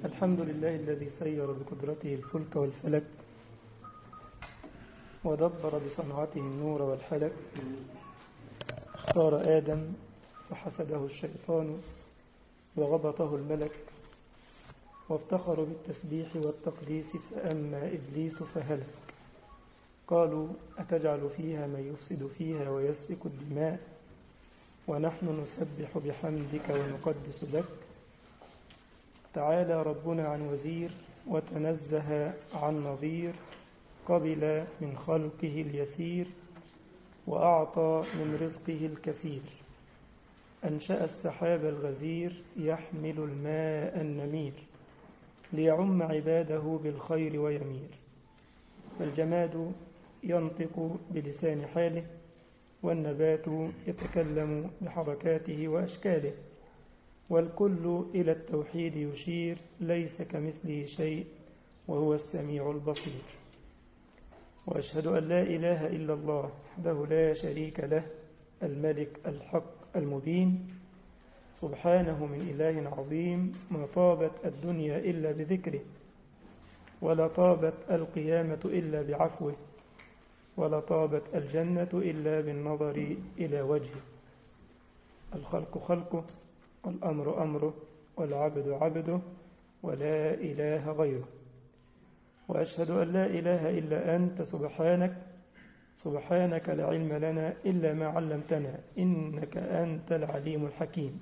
الحمد لله الذي سير بقدرته الفلك والفلك ودبر بصنعته النور والحلك اختار آدم فحسده الشيطان وغبطه الملك وافتخر بالتسبيح والتقديس فأما إبليس فهلك قالوا أتجعل فيها من يفسد فيها ويسفك الدماء ونحن نسبح بحمدك ونقدس لك تعالى ربنا عن وزير وتنزه عن نظير قبل من خلقه اليسير وأعطى من رزقه الكثير أنشأ السحاب الغزير يحمل الماء النمير ليعم عباده بالخير ويمير فالجماد ينطق بلسان حاله والنبات يتكلم بحركاته وأشكاله والكل إلى التوحيد يشير ليس كمثله شيء وهو السميع البصير وأشهد أن لا إله إلا الله وحده لا شريك له الملك الحق المبين سبحانه من إله عظيم ما طابت الدنيا إلا بذكره ولا طابت القيامة إلا بعفوه ولا طابت الجنة إلا بالنظر إلى وجهه الخلق خلقه والأمر أمره والعبد عبده ولا إله غيره وأشهد أن لا إله إلا أنت سبحانك سبحانك لا علم لنا إلا ما علمتنا إنك أنت العليم الحكيم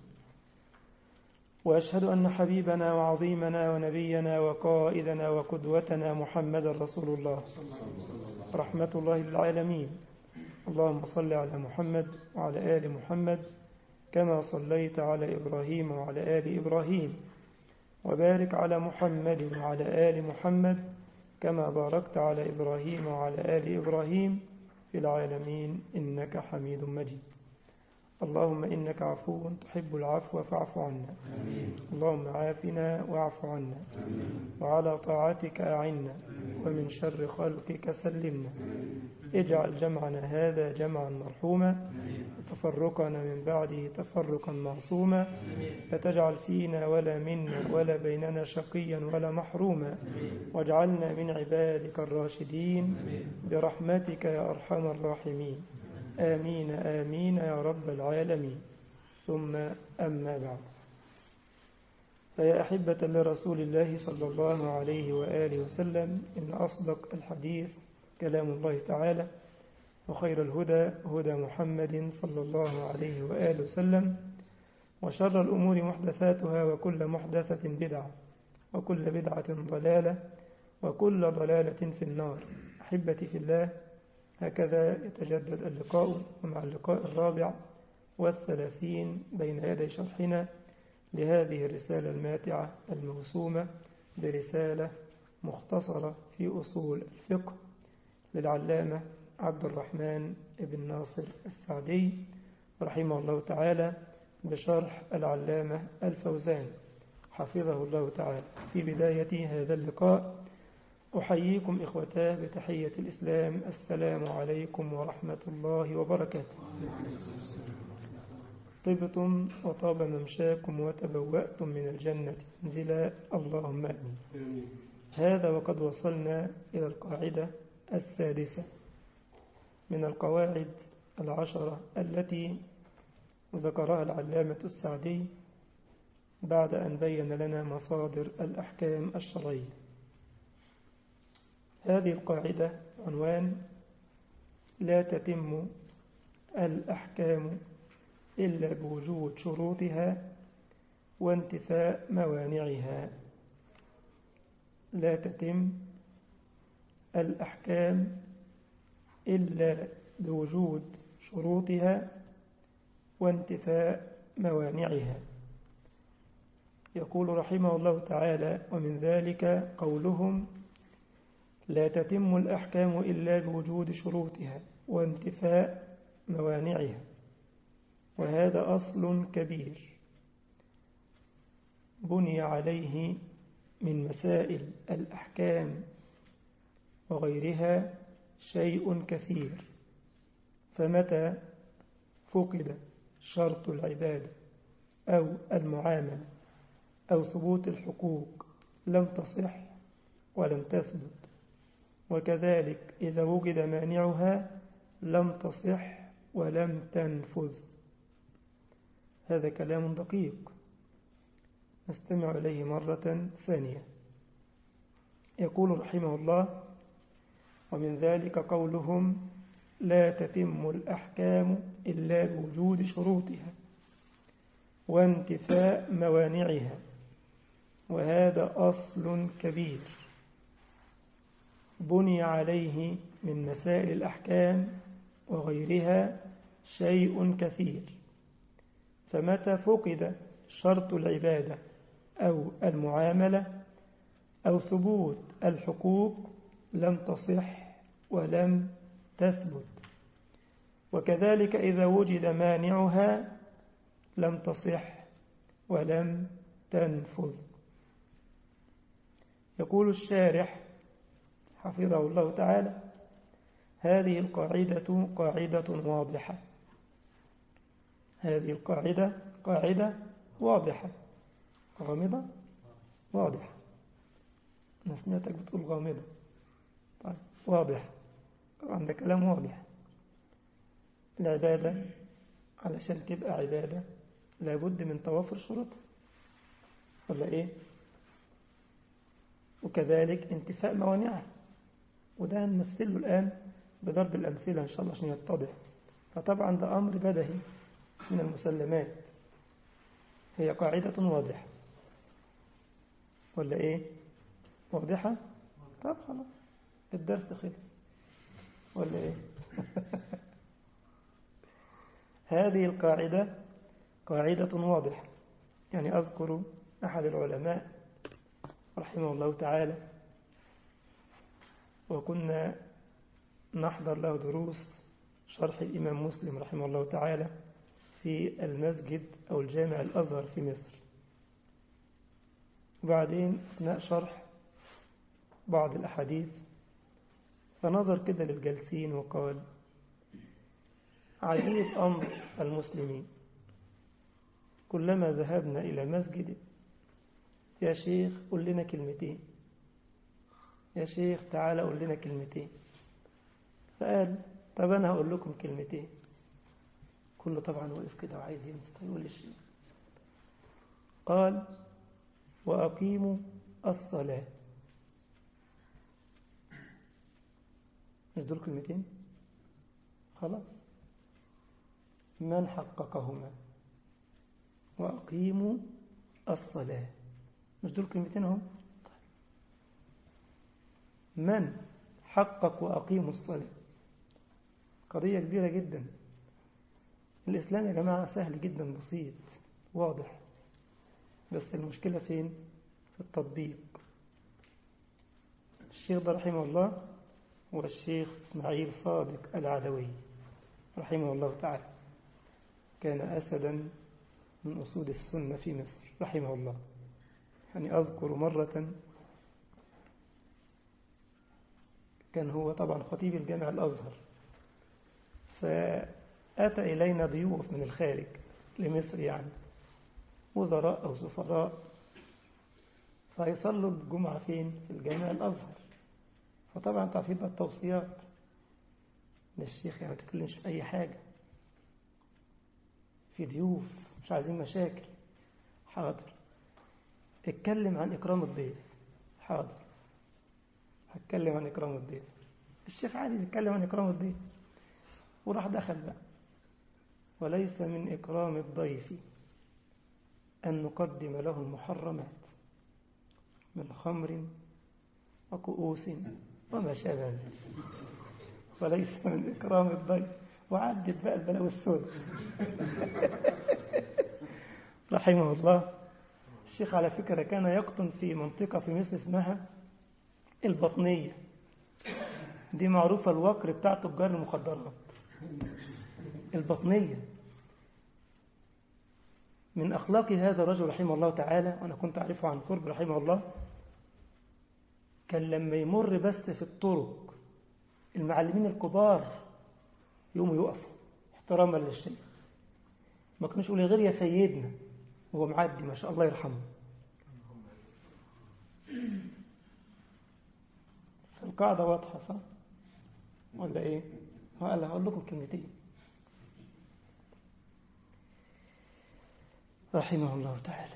وأشهد أن حبيبنا وعظيمنا ونبينا وقائدنا وقدوتنا محمد رسول الله رحمة الله للعالمين اللهم صل على محمد وعلى آل محمد كما صليت على إبراهيم وعلى آل إبراهيم وبارك على محمد وعلى آل محمد كما باركت على إبراهيم وعلى آل إبراهيم في العالمين إنك حميد مجيد اللهم إنك عفو تحب العفو فاعف عنا آمين. اللهم عافنا واعف عنا آمين. وعلى طاعتك أعنا ومن شر خلقك سلمنا اجعل جمعنا هذا جمعا مرحوما وتفرقنا من بعده تفرقا معصوما لا تجعل فينا ولا منا ولا بيننا شقيا ولا محروما واجعلنا من عبادك الراشدين برحمتك يا أرحم الراحمين آمين آمين يا رب العالمين ثم أما بعد فيا أحبة لرسول الله صلى الله عليه وآله وسلم إن أصدق الحديث كلام الله تعالى وخير الهدى هدى محمد صلى الله عليه وآله وسلم وشر الأمور محدثاتها وكل محدثة بدعة وكل بدعة ضلالة وكل ضلالة في النار أحبتي في الله هكذا يتجدد اللقاء ومع اللقاء الرابع والثلاثين بين يدي شرحنا لهذه الرسالة الماتعة الموسومة برسالة مختصرة في أصول الفقه للعلامة عبد الرحمن بن ناصر السعدي رحمه الله تعالى بشرح العلامة الفوزان حفظه الله تعالى في بداية هذا اللقاء أحييكم إخوتاه بتحية الإسلام السلام عليكم ورحمة الله وبركاته طبتم وطاب ممشاكم وتبوأتم من الجنة منزلا اللهم آمين هذا وقد وصلنا إلى القاعدة السادسة من القواعد العشرة التي ذكرها العلامة السعدي بعد أن بين لنا مصادر الأحكام الشرعية هذه القاعدة عنوان لا تتم الأحكام إلا بوجود شروطها وانتفاء موانعها لا تتم الأحكام إلا بوجود شروطها وانتفاء موانعها يقول رحمه الله تعالى ومن ذلك قولهم لا تتم الأحكام إلا بوجود شروطها وانتفاء موانعها وهذا أصل كبير بني عليه من مسائل الأحكام وغيرها شيء كثير فمتى فقد شرط العبادة أو المعاملة أو ثبوت الحقوق لم تصح ولم تثبت وكذلك إذا وجد مانعها لم تصح ولم تنفذ هذا كلام دقيق نستمع إليه مرة ثانية يقول رحمه الله ومن ذلك قولهم لا تتم الأحكام إلا بوجود شروطها وانتفاء موانعها وهذا أصل كبير بني عليه من مسائل الأحكام وغيرها شيء كثير فمتى فقد شرط العبادة أو المعاملة أو ثبوت الحقوق لم تصح ولم تثبت وكذلك إذا وجد مانعها لم تصح ولم تنفذ يقول الشارح حفظه الله تعالى هذه القاعدة قاعدة واضحة هذه القاعدة قاعدة واضحة غامضة واضحة أنا سمعتك بتقول غامضة طيب واضح عندك كلام واضح العبادة علشان تبقى عبادة لابد من توافر شروطها ولا إيه وكذلك انتفاء موانعها وده هنمثله الآن بضرب الأمثلة إن شاء الله عشان يتضح فطبعا ده أمر بدهي من المسلمات هي قاعدة واضحة ولا إيه واضحة طب خلاص الدرس خلص ولا إيه هذه القاعدة قاعدة واضحة يعني أذكر أحد العلماء رحمه الله تعالى وكنا نحضر له دروس شرح الإمام مسلم رحمه الله تعالى في المسجد أو الجامع الأزهر في مصر وبعدين أثناء شرح بعض الأحاديث فنظر كده للجالسين وقال عجيب أمر المسلمين كلما ذهبنا إلى مسجد يا شيخ قل لنا كلمتين يا شيخ تعال قل لنا كلمتين فقال طب أنا هقول لكم كلمتين كله طبعا وقف كده وعايز ينسى يقول الشيخ قال وأقيموا الصلاة مش دول كلمتين خلاص من حققهما وأقيموا الصلاة مش دول كلمتين هم طيب. من حقق وأقيموا الصلاة قضية كبيرة جدا الإسلام يا جماعة سهل جدا بسيط واضح بس المشكلة فين في التطبيق الشيخ ده رحمه الله هو الشيخ إسماعيل صادق العدوي رحمه الله تعالى كان أسدا من أصول السنة في مصر رحمه الله يعني أذكر مرة كان هو طبعا خطيب الجامع الأزهر فأتى إلينا ضيوف من الخارج لمصر يعني وزراء أو سفراء فيصلوا الجمعة فين؟ في الجامع الأزهر فطبعا تعرفين بقى التوصيات للشيخ يعني ما تتكلمش في أي حاجة في ضيوف مش عايزين مشاكل حاضر اتكلم عن إكرام الضيف حاضر هتكلم عن إكرام الضيف الشيخ عادي بيتكلم عن إكرام الضيف وراح دخل بقى وليس من إكرام الضيف أن نقدم له المحرمات من خمر وكؤوس وما شابه ذلك وليس من إكرام الضيف وعدت بقى البلاوي السوداء رحمه الله الشيخ على فكرة كان يقطن في منطقة في مصر اسمها البطنية دي معروفة الوقر بتاع تجار المخدرات البطنية من أخلاق هذا الرجل رحمه الله تعالى وأنا كنت أعرفه عن قرب رحمه الله كان لما يمر بس في الطرق المعلمين الكبار يقوموا يقفوا احتراما للشيخ ما كانوش يقولوا غير يا سيدنا وهو معدي ما شاء الله يرحمه القاعدة واضحة صح ولا إيه هلا هقول لكم كلمتين رحمه الله تعالى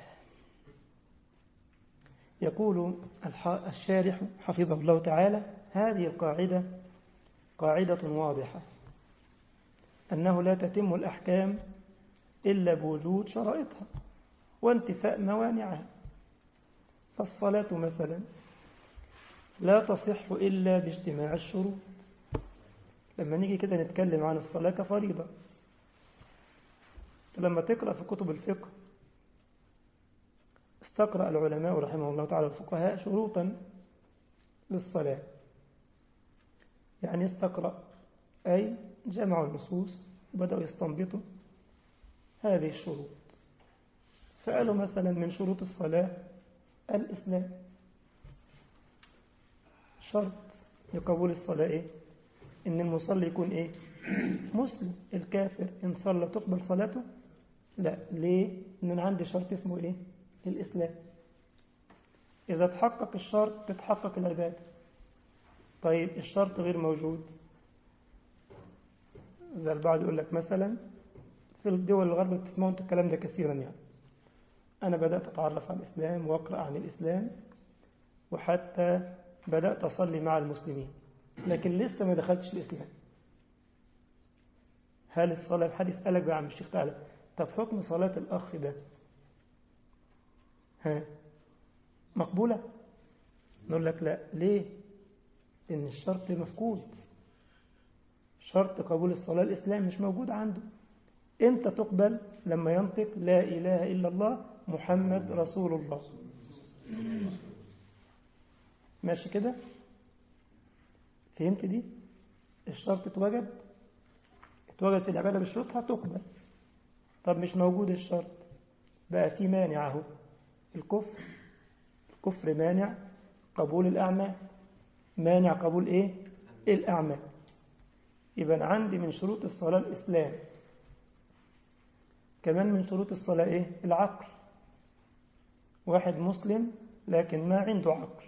يقول الشارح حفظه الله تعالى هذه القاعدة قاعدة واضحة أنه لا تتم الأحكام إلا بوجود شرائطها وانتفاء موانعها فالصلاة مثلا لا تصح إلا باجتماع الشروط لما نيجي كده نتكلم عن الصلاة كفريضة لما تقرأ في كتب الفقه استقرأ العلماء رحمه الله تعالى الفقهاء شروطا للصلاة يعني استقرأ أي جمعوا النصوص وبدأوا يستنبطوا هذه الشروط فقالوا مثلا من شروط الصلاة الإسلام شرط لقبول الصلاة إيه؟ إن المصلي يكون إيه؟ مسلم الكافر إن صلى تقبل صلاته لا ليه؟ إن عندي شرط اسمه إيه؟ الإسلام إذا تحقق الشرط تتحقق العبادة طيب الشرط غير موجود زي البعض يقول لك مثلا في الدول الغرب بتسمعوا انتوا الكلام ده كثيرا يعني أنا بدأت أتعرف على الإسلام وأقرأ عن الإسلام وحتى بدأت أصلي مع المسلمين لكن لسه ما دخلتش الإسلام هل الصلاة حد يسألك بقى عم الشيخ تعالى طب حكم صلاة الأخ ده ها مقبولة نقول لك لا ليه لأن الشرط مفقود شرط قبول الصلاة الإسلام مش موجود عنده إمتى تقبل لما ينطق لا إله إلا الله محمد رسول الله ماشي كده فهمت دي الشرط اتوجد اتوجدت العبادة بشروطها تقبل طب مش موجود الشرط بقى في مانع اهو الكفر الكفر مانع قبول الأعمال مانع قبول إيه الأعمال يبقى عندي من شروط الصلاة الإسلام كمان من شروط الصلاة إيه العقل واحد مسلم لكن ما عنده عقل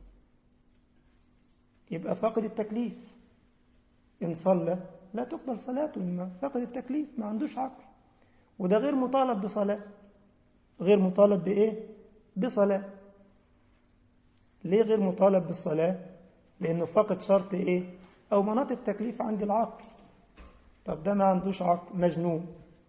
يبقى فاقد التكليف إن صلى لا تقبل صلاته إما فاقد التكليف ما عندوش عقل وده غير مطالب بصلاة غير مطالب بإيه بصلاة ليه غير مطالب بالصلاة لأنه فقد شرط إيه أو مناط التكليف عند العقل طب ده ما عندوش عقل مجنون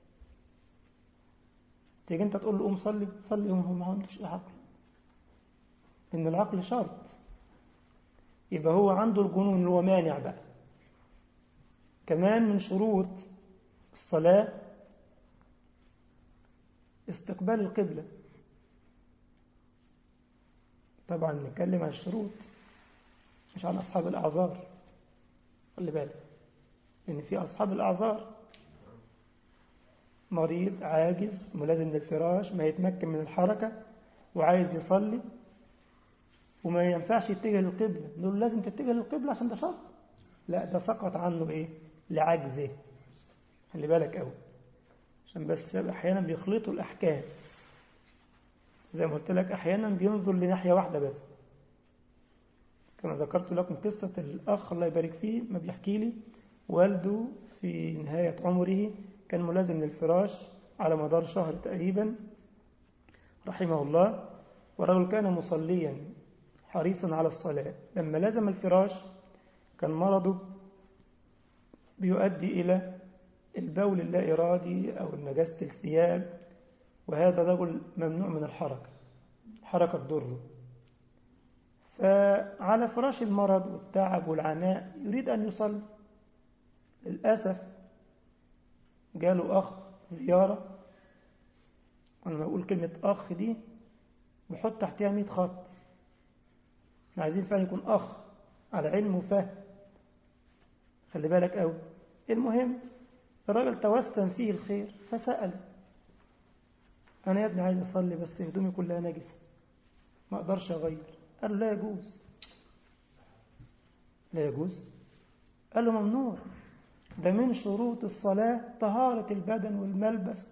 تيجي انت تقول له قوم صلي صلي وهو ما عندوش عقل ان العقل شرط يبقى هو عنده الجنون اللي هو مانع بقى كمان من شروط الصلاة استقبال القبلة طبعا نتكلم عن الشروط مش عن أصحاب الأعذار خلي بالك إن في أصحاب الأعذار مريض عاجز ملازم للفراش ما يتمكن من الحركة وعايز يصلي وما ينفعش يتجه للقبلة نقول لازم تتجه للقبلة عشان ده شرط لا ده سقط عنه إيه لعجزه خلي بالك قوي عشان بس أحيانا بيخلطوا الأحكام زي ما قلت لك أحيانا بينظر لناحية واحدة بس كما ذكرت لكم قصة الأخ الله يبارك فيه ما بيحكي لي والده في نهاية عمره كان ملازم للفراش على مدار شهر تقريبا رحمه الله ورجل كان مصليا حريصا على الصلاة لما لازم الفراش كان مرضه بيؤدي إلى البول اللا إرادي أو النجاسة الثياب وهذا رجل ممنوع من الحركة الحركة تضره فعلى فراش المرض والتعب والعناء يريد أن يصلي للأسف جاله أخ زيارة أنا لما أقول كلمة أخ دي بحط تحتها 100 خط احنا عايزين فعلا يكون أخ على علم وفهم خلي بالك قوي المهم الراجل توسم فيه الخير فسأل أنا يا ابني عايز أصلي بس هدومي كلها نجسة ما أقدرش أغير قال له لا يجوز لا يجوز قال له ممنوع ده من شروط الصلاة طهارة البدن والملبس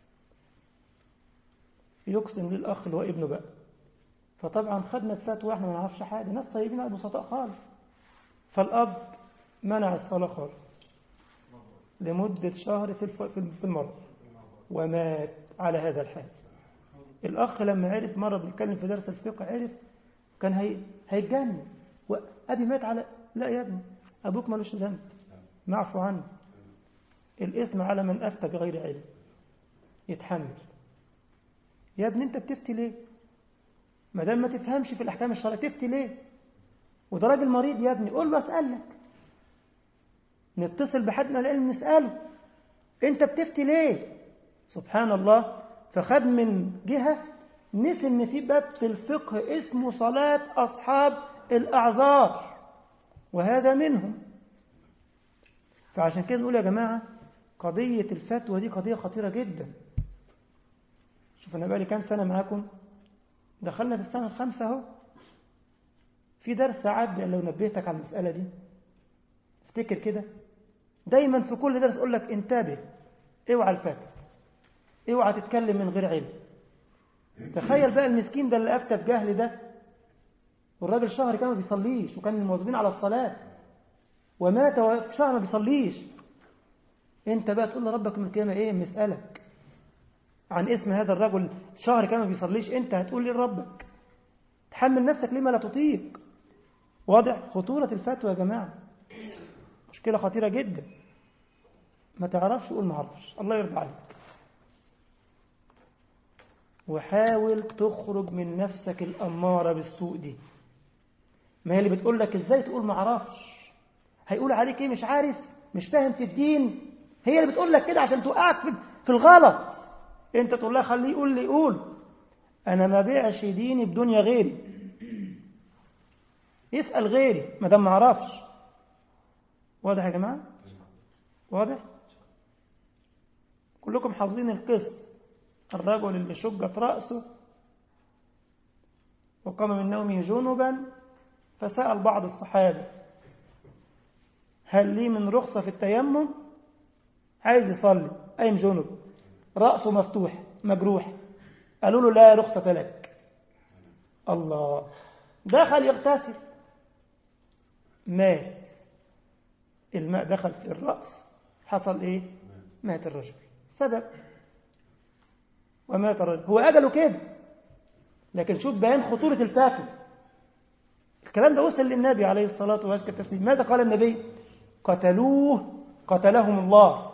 يقسم للأخ اللي هو ابنه بقى فطبعا خدنا الفتوى احنا ما نعرفش حاجة ناس طيبين بسطاء خالص فالأب منع الصلاة خالص لمدة شهر في في المرض ومات على هذا الحال الأخ لما عرف مرة بنتكلم في درس الفقه عرف كان هي هيتجنن وأبي مات على لا يا ابني أبوك ملوش ذنب معفو عنه الاسم على من أفتى بغير علم يتحمل يا ابني أنت بتفتي ليه ما دام ما تفهمش في الأحكام الشرعية تفتي ليه وده راجل مريض يا ابني قول له أسألك نتصل بحد من العلم نسأله أنت بتفتي ليه سبحان الله فخد من جهة نسي إن في باب في الفقه اسمه صلاة أصحاب الأعذار وهذا منهم فعشان كده نقول يا جماعة قضية الفتوى دي قضية خطيرة جدا شوف أنا بقالي كام سنة معاكم دخلنا في السنة الخامسة أهو في درس عدى لو نبهتك على المسألة دي افتكر كده دايما في كل درس أقول لك انتبه اوعى الفتوى اوعى تتكلم من غير علم تخيل بقى المسكين ده اللي أفتى بجهل ده والراجل شهر كان ما بيصليش وكان من المواظبين على الصلاة ومات في شهر ما بيصليش انت بقى تقول لربك من القيامة ايه مسألك عن اسم هذا الرجل شهر كان ما بيصليش انت هتقول لي لربك تحمل نفسك لما لا تطيق واضح خطورة الفتوى يا جماعة مشكلة خطيرة جدا ما تعرفش قول ما اعرفش الله يرضى عليك وحاول تخرج من نفسك الأمارة بالسوء دي ما هي اللي بتقول لك ازاي تقول ما اعرفش هيقول عليك ايه مش عارف مش فاهم في الدين هي اللي بتقول لك كده عشان توقعك في الغلط انت تقول لها خليه يقول لي يقول انا ما بيعش ديني بدنيا غيري يسأل غيري ما دام ما اعرفش واضح يا جماعة واضح كلكم حافظين القصة الرجل اللي شجت رأسه وقام من نومه جنبا فسأل بعض الصحابة هل لي من رخصة في التيمم عايز يصلي قايم جنب رأسه مفتوح مجروح قالوا له لا رخصة لك الله دخل يغتسل مات الماء دخل في الرأس حصل ايه مات الرجل سبب ومات الرجل هو أجله كده لكن شوف بيان خطورة الفاتو الكلام ده وصل للنبي عليه الصلاة والسلام ماذا قال النبي قتلوه قتلهم الله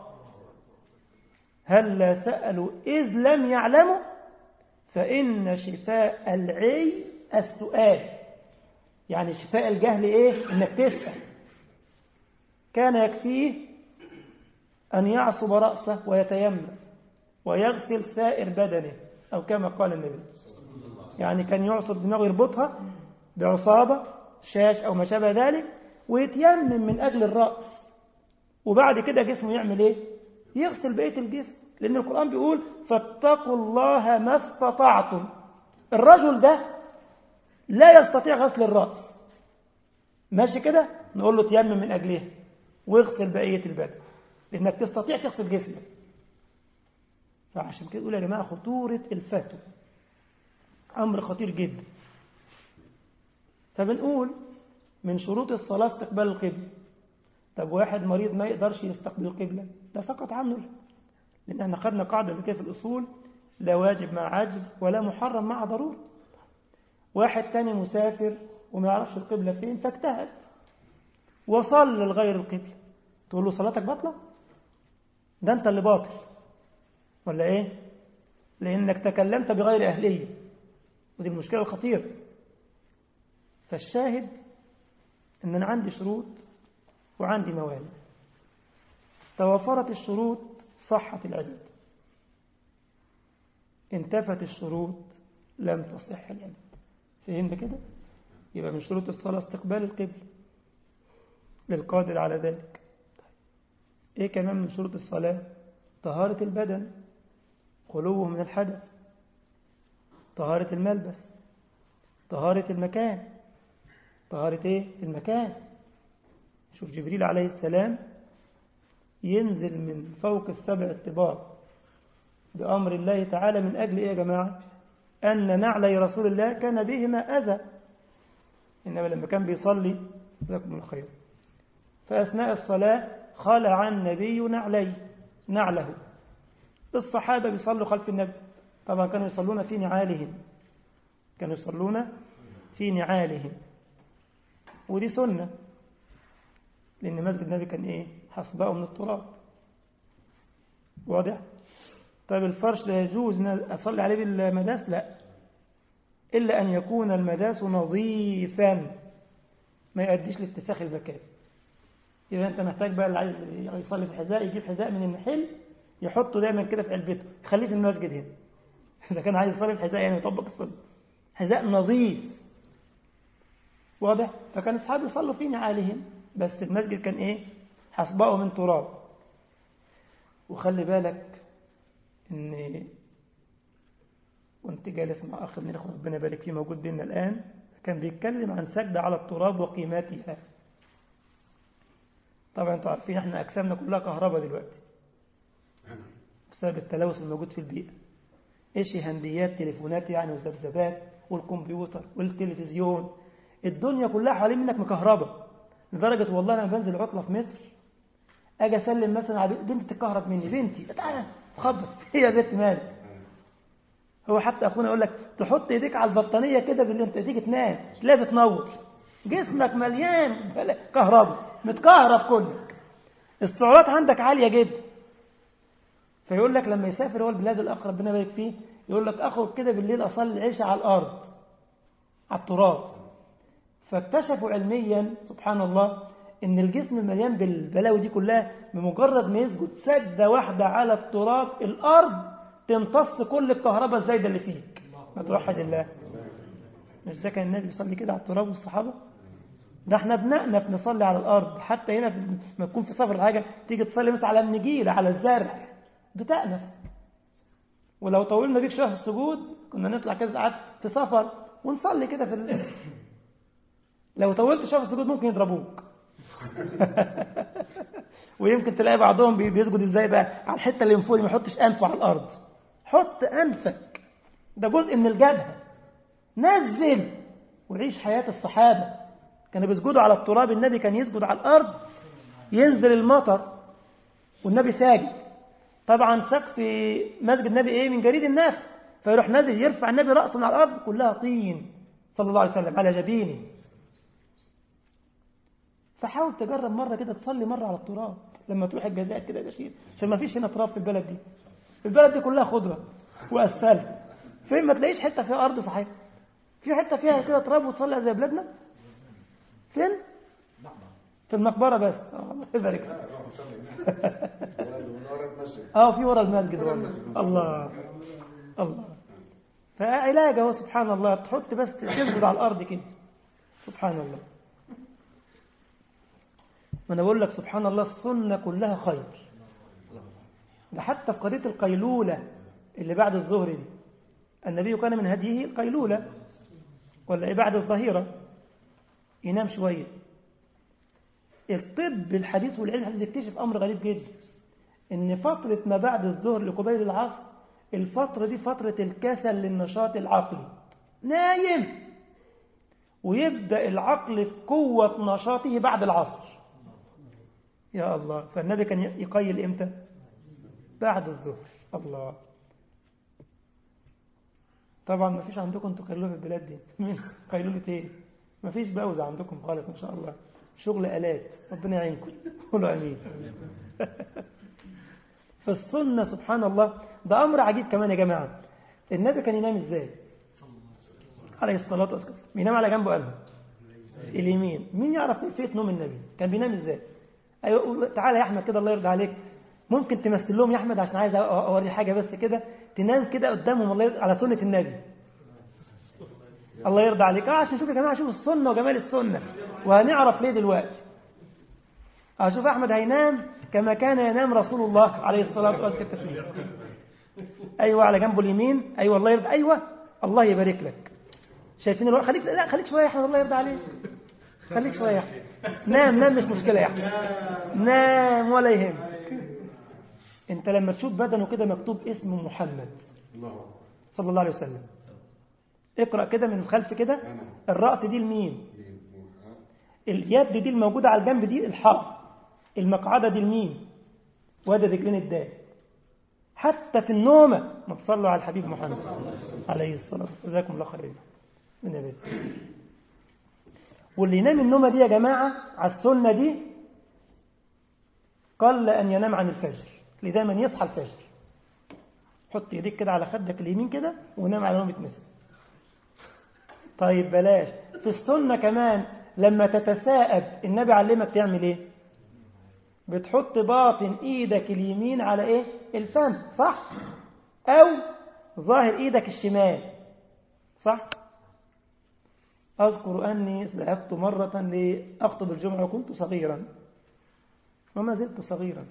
هل لا سألوا إذ لم يعلموا فإن شفاء العي السؤال يعني شفاء الجهل إيه إنك تسأل كان يكفيه أن يعصب رأسه ويتيمم ويغسل سائر بدنه أو كما قال النبي يعني كان يعصب دماغه يربطها بعصابة شاش أو ما شابه ذلك ويتيمم من أجل الرأس وبعد كده جسمه يعمل إيه يغسل بقية الجسم لأن القرآن بيقول فاتقوا الله ما استطعتم الرجل ده لا يستطيع غسل الرأس ماشي كده نقول له تيمم من أجلها واغسل بقية البدن لأنك تستطيع تغسل جسمك فعشان كده يقول يا جماعة خطورة الفتوى أمر خطير جدا فبنقول من شروط الصلاة استقبال القبلة طب واحد مريض ما يقدرش يستقبل القبلة ده سقط عنه لأن احنا خدنا قاعدة كده في الأصول لا واجب مع عجز ولا محرم مع ضرورة واحد تاني مسافر وما يعرفش القبلة فين فاجتهد وصل لغير القبلة تقول له صلاتك باطلة ده انت اللي باطل ولا ايه لانك تكلمت بغير اهليه ودي المشكله الخطيره فالشاهد ان انا عندي شروط وعندي موانع توفرت الشروط صحت العباده انتفت الشروط لم تصح العباده فهمت كده يبقى من شروط الصلاه استقبال القبل للقادر على ذلك ايه كمان من شروط الصلاه طهاره البدن خلوه من الحدث طهارة الملبس طهارة المكان طهارة ايه المكان شوف جبريل عليه السلام ينزل من فوق السبع الطباق بأمر الله تعالى من أجل إيه يا جماعة أن نعلي رسول الله كان بهما أذى إنما لما كان بيصلي جزاكم الله خير فأثناء الصلاة خلع النبي نعليه نعله الصحابة بيصلوا خلف النبي طبعا كانوا يصلون في نعالهم كانوا يصلون في نعالهم ودي سنة لأن مسجد النبي كان إيه حصباء من التراب واضح طيب الفرش لا يجوز أصلي عليه بالمداس لا إلا أن يكون المداس نظيفا ما يؤديش لاتساخ المكان يبقى أنت محتاج بقى اللي عايز يصلي في الحذاء يجيب حذاء من المحل يحطه دايما كده في علبته خليه في المسجد هنا إذا كان عايز يصلي في حذاء يعني يطبق السنة حذاء نظيف واضح فكان أصحابي يصلوا في نعالهم بس المسجد كان إيه حصباءه من تراب وخلي بالك إن وانت جالس مع أخ من الإخوة ربنا يبارك فيه موجود بيننا الآن كان بيتكلم عن سجدة على التراب وقيمتها طبعا انتوا عارفين احنا أجسامنا كلها كهرباء دلوقتي بسبب التلوث الموجود في البيئة ايش هنديات تليفونات يعني وذبذبات والكمبيوتر والتلفزيون الدنيا كلها حوالين منك مكهربة لدرجة والله لما بنزل عطلة في مصر اجي اسلم مثلا على بنتي تتكهرب مني بنتي تعالى خبط هي بنت مالك هو حتى اخونا يقول لك تحط ايديك على البطانيه كده باللي انت تيجي تنام تلاقي بتنور جسمك مليان كهرباء متكهرب كلك السعرات عندك عاليه جدا فيقول لك لما يسافر هو البلاد الاخرى ربنا يبارك فيه يقول لك اخرج كده بالليل اصلي العشاء على الارض على التراب فاكتشفوا علميا سبحان الله ان الجسم مليان بالبلاوي دي كلها بمجرد ما يسجد سجده واحده على التراب الارض تمتص كل الكهرباء الزايده اللي فيك ما توحد الله مش ده كان النبي بيصلي كده على التراب والصحابه ده احنا بنأنف نصلي على الارض حتى هنا في ما تكون في سفر حاجه تيجي تصلي مثلا على النجيله على الزرع بتأنف ولو طولنا بيك شويه في السجود كنا نطلع كذا ساعات في سفر ونصلي كده في ال... لو طولت شويه في السجود ممكن يضربوك ويمكن تلاقي بعضهم بيسجد ازاي بقى على الحته اللي من فوق ما يحطش انفه على الارض حط انفك ده جزء من الجبهه نزل وعيش حياه الصحابه كانوا بيسجدوا على التراب النبي كان يسجد على الارض ينزل المطر والنبي ساجد طبعا سقف مسجد النبي ايه من جريد النخل فيروح نازل يرفع النبي راسه من على الارض كلها طين صلى الله عليه وسلم على جبينه فحاول تجرب مرة كده تصلي مرة على التراب لما تروح الجزائر كده يا بشير عشان ما فيش هنا تراب في البلد دي البلد دي كلها خضرة وأسفلت فين ما تلاقيش حتة فيها أرض صحيح في حتة فيها كده تراب وتصلي زي بلادنا فين في المقبرة بس الله يبارك اه في ورا المسجد الله الله فعلاج اهو سبحان الله تحط بس تسجد على الارض كده سبحان الله ما انا بقول لك سبحان الله السنه كلها خير ده حتى في قضيه القيلوله اللي بعد الظهر دي النبي كان من هديه القيلوله ولا ايه بعد الظهيره ينام شويه الطب الحديث والعلم الحديث يكتشف امر غريب جدا ان فتره ما بعد الظهر لقبيل العصر الفتره دي فتره الكسل للنشاط العقلي نايم ويبدا العقل في قوه نشاطه بعد العصر يا الله فالنبي كان يقيل امتى بعد الظهر الله طبعا ما فيش عندكم انتوا قيلوله في البلاد دي قيلوله ايه ما فيش بوزة عندكم خالص ما شاء الله شغل آلات ربنا يعينكم قولوا امين فالسنة سبحان الله ده أمر عجيب كمان يا جماعة النبي كان ينام ازاي عليه الصلاة والسلام بينام على جنبه قلبه اليمين مين يعرف كيفية نوم النبي كان بينام ازاي ايوه تعالى يا احمد كده الله يرضى عليك ممكن تمثل لهم يا احمد عشان عايز اوري حاجه بس كده تنام كده قدامهم الله يرضى على سنه النبي الله يرضى عليك اه عشان نشوف يا جماعه شوف السنه وجمال السنه وهنعرف ليه دلوقتي اشوف احمد هينام كما كان ينام رسول الله عليه الصلاه والسلام التسليم ايوه على جنبه اليمين ايوه الله يرضى ايوه الله يبارك لك شايفين الوقت خليك لا خليك شويه يا احمد الله يرضى عليك خليك شويه يا احمد نام نام مش مشكله يا احمد نام ولا يهمك انت لما تشوف بدنه كده مكتوب اسم محمد صلى الله عليه وسلم اقرا كده من الخلف كده الراس دي الميم اليد دي الموجوده على الجنب دي الحاء المقعدة دي الميم وادي رجلين الدال حتى في النومة ما تصلوا على الحبيب محمد عليه الصلاة جزاكم الله خير من يبارك واللي ينام النومة دي يا جماعة على السنة دي قل أن ينام عن الفجر اللي دايما يصحى الفجر حط ايديك كده على خدك اليمين كده ونام على نومة نسب طيب بلاش في السنة كمان لما تتثاءب النبي علمك تعمل ايه بتحط باطن ايدك اليمين على ايه الفم صح او ظاهر ايدك الشمال صح اذكر اني ذهبت مرة لاخطب الجمعة وكنت صغيرا وما زلت صغيرا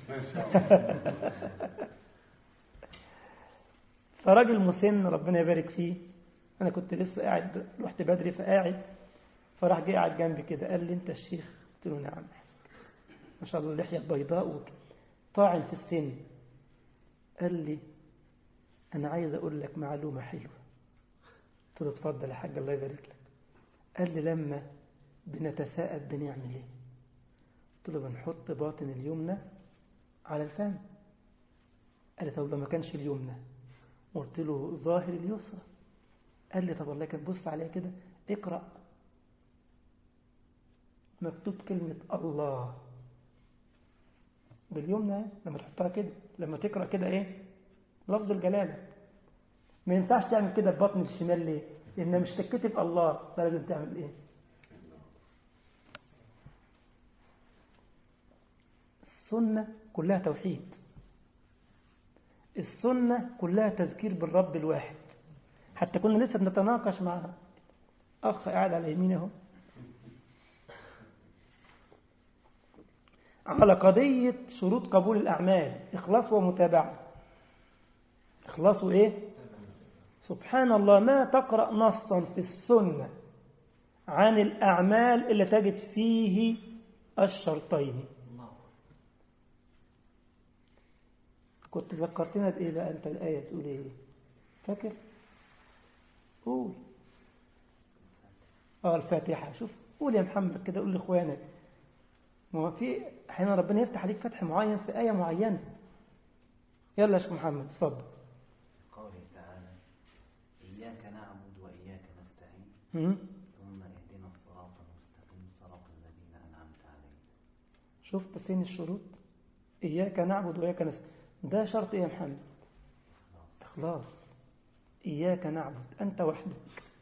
فراجل مسن ربنا يبارك فيه انا كنت لسه قاعد رحت بدري فقاعد فراح جه قاعد جنبي كده قال لي انت الشيخ قلت له نعم ما شاء الله اللحيه بيضاء طاعن في السن قال لي انا عايز اقول لك معلومه حلوه قلت له اتفضل يا حاج الله يبارك لك قال لي لما بنتثاءب بنعمل ايه قلت له بنحط باطن اليمنى على الفم قال لي طب لو ما كانش اليمنى قلت له ظاهر اليسرى قال لي طب الله كان بص عليها كده اقرأ مكتوب كلمة الله باليمنى لما تحطها كده لما تقرأ كده ايه لفظ الجلالة ما ينفعش تعمل كده ببطن الشمال ليه لأنها مش تكتب الله فلازم تعمل ايه السنة كلها توحيد السنة كلها تذكير بالرب الواحد حتى كنا لسه بنتناقش مع أخ قاعد على يمينه اهو على قضية شروط قبول الأعمال إخلاص ومتابعة إخلاص وإيه؟ سبحان الله ما تقرأ نصا في السنة عن الأعمال اللي تجد فيه الشرطين كنت ذكرتنا بإيه بقى أنت الآية تقول إيه فاكر قول اه الفاتحة شوف قول يا محمد كده قول لإخوانك ما هو في أحيانا ربنا يفتح عليك فتح معين في آية معينة يلا يا شيخ محمد اتفضل قوله تعالى إياك نعبد وإياك نستعين مم. ثم اهدنا الصراط المستقيم صراط الذين أنعمت عليهم شفت فين الشروط إياك نعبد وإياك نستعين ده شرط إيه يا محمد إخلاص إياك نعبد أنت وحدك